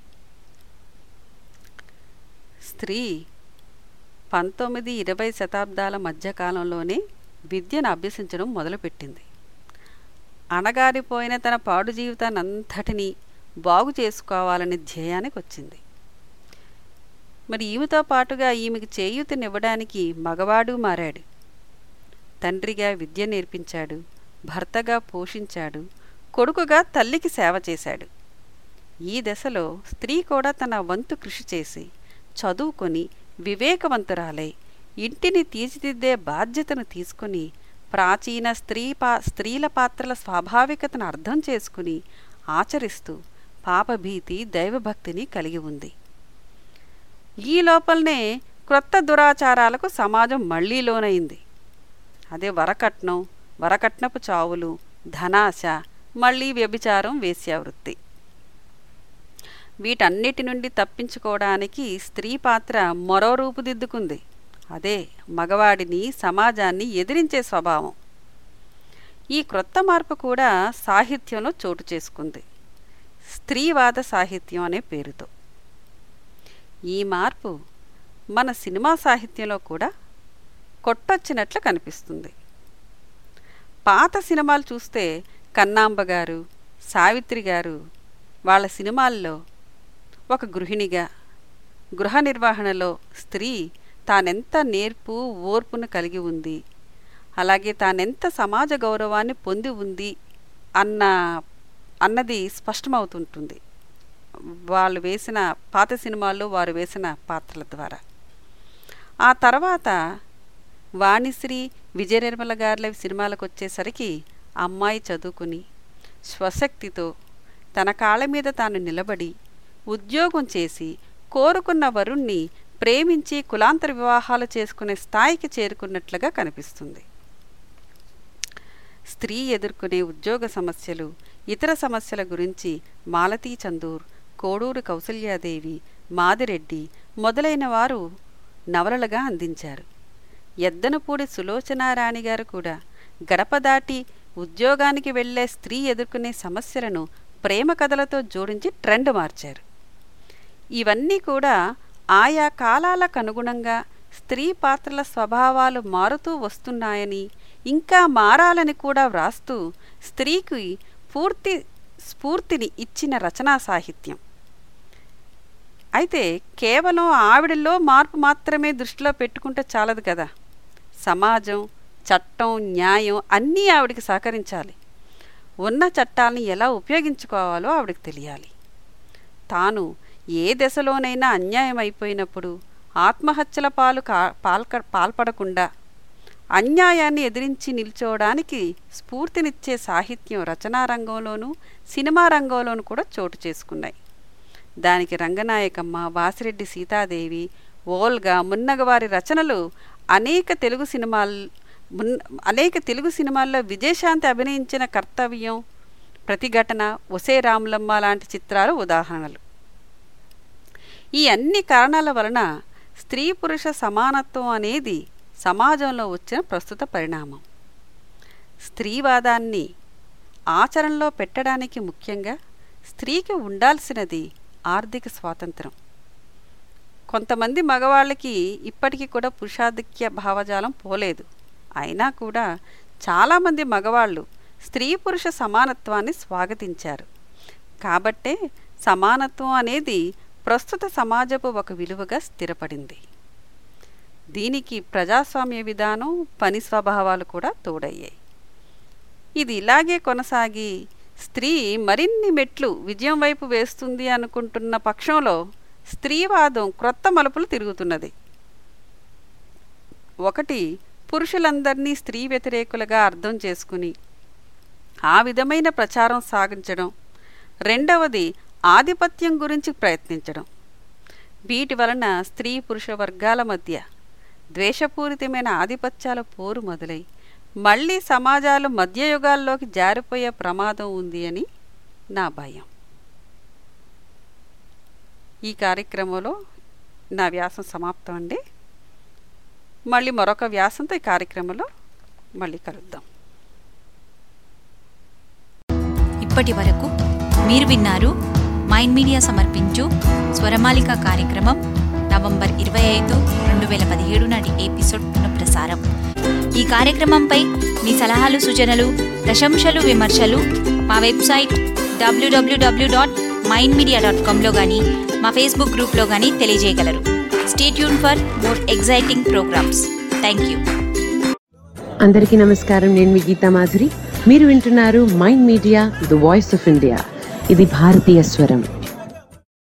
స్త్రీ పంతొమ్మిది ఇరవై శతాబ్దాల మధ్యకాలంలోనే విద్యను అభ్యసించడం మొదలుపెట్టింది అణగారిపోయిన తన పాడు జీవితాన్ని అంతటినీ బాగు చేసుకోవాలనే ధ్యేయానికి వచ్చింది మరి ఈమెతో పాటుగా ఈమెకి చేయూతనివ్వడానికి మగవాడు మారాడు తండ్రిగా విద్య నేర్పించాడు భర్తగా పోషించాడు కొడుకుగా తల్లికి సేవ చేశాడు ఈ దశలో స్త్రీ కూడా తన వంతు కృషి చేసి చదువుకొని వివేకవంతురాలై ఇంటిని తీర్చిదిద్దే బాధ్యతను తీసుకుని ప్రాచీన స్త్రీ పా స్త్రీల పాత్రల స్వాభావికతను అర్థం చేసుకుని ఆచరిస్తూ పాపభీతి దైవభక్తిని కలిగి ఉంది ఈ లోపలనే క్రొత్త దురాచారాలకు సమాజం మళ్లీ లోనైంది అదే వరకట్నం వరకట్నపు చావులు ధనాశ మళ్ళీ వ్యభిచారం వేశ్యావృత్తి వీటన్నిటి నుండి తప్పించుకోవడానికి స్త్రీ పాత్ర మరో రూపుదిద్దుకుంది అదే మగవాడిని సమాజాన్ని ఎదిరించే స్వభావం ఈ క్రొత్త మార్పు కూడా సాహిత్యంలో చోటు చేసుకుంది స్త్రీవాద సాహిత్యం అనే పేరుతో ఈ మార్పు మన సినిమా సాహిత్యంలో కూడా కొట్టొచ్చినట్లు కనిపిస్తుంది పాత సినిమాలు చూస్తే కన్నాంబ గారు సావిత్రి గారు వాళ్ళ సినిమాల్లో ఒక గృహిణిగా గృహ నిర్వహణలో స్త్రీ తానెంత నేర్పు ఓర్పును కలిగి ఉంది అలాగే తానెంత సమాజ గౌరవాన్ని పొంది ఉంది అన్న అన్నది స్పష్టమవుతుంటుంది వాళ్ళు వేసిన పాత సినిమాల్లో వారు వేసిన పాత్రల ద్వారా ఆ తర్వాత వాణిశ్రీ విజయ నిర్మల గారుల సినిమాలకు వచ్చేసరికి అమ్మాయి చదువుకుని స్వశక్తితో తన కాళ్ళ మీద తాను నిలబడి ఉద్యోగం చేసి కోరుకున్న వరుణ్ణి ప్రేమించి కులాంతర వివాహాలు చేసుకునే స్థాయికి చేరుకున్నట్లుగా కనిపిస్తుంది స్త్రీ ఎదుర్కొనే ఉద్యోగ సమస్యలు ఇతర సమస్యల గురించి మాలతీ చందూర్ కోడూరు కౌసల్యాదేవి మాదిరెడ్డి మొదలైన వారు నవలలుగా అందించారు ఎద్దనపూడి సులోచనారాణి గారు కూడా గడప దాటి ఉద్యోగానికి వెళ్లే స్త్రీ ఎదుర్కొనే సమస్యలను ప్రేమ కథలతో జోడించి ట్రెండ్ మార్చారు ఇవన్నీ కూడా ఆయా కాలాలకు అనుగుణంగా స్త్రీ పాత్రల స్వభావాలు మారుతూ వస్తున్నాయని ఇంకా మారాలని కూడా వ్రాస్తూ స్త్రీకి పూర్తి స్ఫూర్తిని ఇచ్చిన రచనా సాహిత్యం అయితే కేవలం ఆవిడలో మార్పు మాత్రమే దృష్టిలో పెట్టుకుంటే చాలదు కదా సమాజం చట్టం న్యాయం అన్నీ ఆవిడికి సహకరించాలి ఉన్న చట్టాలను ఎలా ఉపయోగించుకోవాలో ఆవిడకి తెలియాలి తాను ఏ దశలోనైనా అన్యాయం అయిపోయినప్పుడు ఆత్మహత్యల పాలు కా పాల్క పాల్పడకుండా అన్యాయాన్ని ఎదిరించి నిల్చోవడానికి స్ఫూర్తినిచ్చే సాహిత్యం రచనా రంగంలోనూ సినిమా రంగంలోనూ కూడా చోటు చేసుకున్నాయి దానికి రంగనాయకమ్మ వాసిరెడ్డి సీతాదేవి ఓల్గా మున్నగవారి రచనలు అనేక తెలుగు సినిమాల్ మున్ అనేక తెలుగు సినిమాల్లో విజయశాంతి అభినయించిన కర్తవ్యం ప్రతిఘటన ఒసే రాములమ్మ లాంటి చిత్రాలు ఉదాహరణలు ఈ అన్ని కారణాల వలన స్త్రీ పురుష సమానత్వం అనేది సమాజంలో వచ్చిన ప్రస్తుత పరిణామం స్త్రీవాదాన్ని ఆచరణలో పెట్టడానికి ముఖ్యంగా స్త్రీకి ఉండాల్సినది ఆర్థిక స్వాతంత్రం కొంతమంది మగవాళ్ళకి ఇప్పటికీ కూడా పురుషాధిక్య భావజాలం పోలేదు అయినా కూడా చాలామంది మగవాళ్ళు స్త్రీ పురుష సమానత్వాన్ని స్వాగతించారు కాబట్టే సమానత్వం అనేది ప్రస్తుత సమాజపు ఒక విలువగా స్థిరపడింది దీనికి ప్రజాస్వామ్య విధానం పని స్వభావాలు కూడా తోడయ్యాయి ఇది ఇలాగే కొనసాగి స్త్రీ మరిన్ని మెట్లు విజయం వైపు వేస్తుంది అనుకుంటున్న పక్షంలో స్త్రీవాదం క్రొత్త మలుపులు తిరుగుతున్నది ఒకటి పురుషులందరినీ స్త్రీ వ్యతిరేకులుగా అర్థం చేసుకుని ఆ విధమైన ప్రచారం సాగించడం రెండవది ఆధిపత్యం గురించి ప్రయత్నించడం వీటి వలన స్త్రీ పురుష వర్గాల మధ్య ద్వేషపూరితమైన ఆధిపత్యాల పోరు మొదలై మళ్ళీ సమాజాలు మధ్యయుగాల్లోకి జారిపోయే ప్రమాదం ఉంది అని నా భయం ఈ కార్యక్రమంలో నా వ్యాసం సమాప్తం అండి మళ్ళీ మరొక వ్యాసంతో ఈ కార్యక్రమంలో మళ్ళీ కలుద్దాం ఇప్పటి వరకు మీరు విన్నారు మైండ్ మీడియా సమర్పించు స్వరమాలిక కార్యక్రమం నవంబర్ ఇరవై ఐదు రెండు వేల పదిహేడు నాటి ఎపిసోడ్ పునఃప్రసారం ఈ కార్యక్రమంపై మీ సలహాలు సూచనలు ప్రశంసలు విమర్శలు మా website WWW dot Mind Media dot కామ్లో కానీ మా ఫేస్బుక్ గ్రూప్లో కానీ తెలియజేయగలరు stay tuned for more exciting programmes thank you అందరికీ నమస్కారం నేను మీ గీతా మాధురి మీరు వింటున్నారు mind Media the voice of India ఇది భారతీయ స్వరం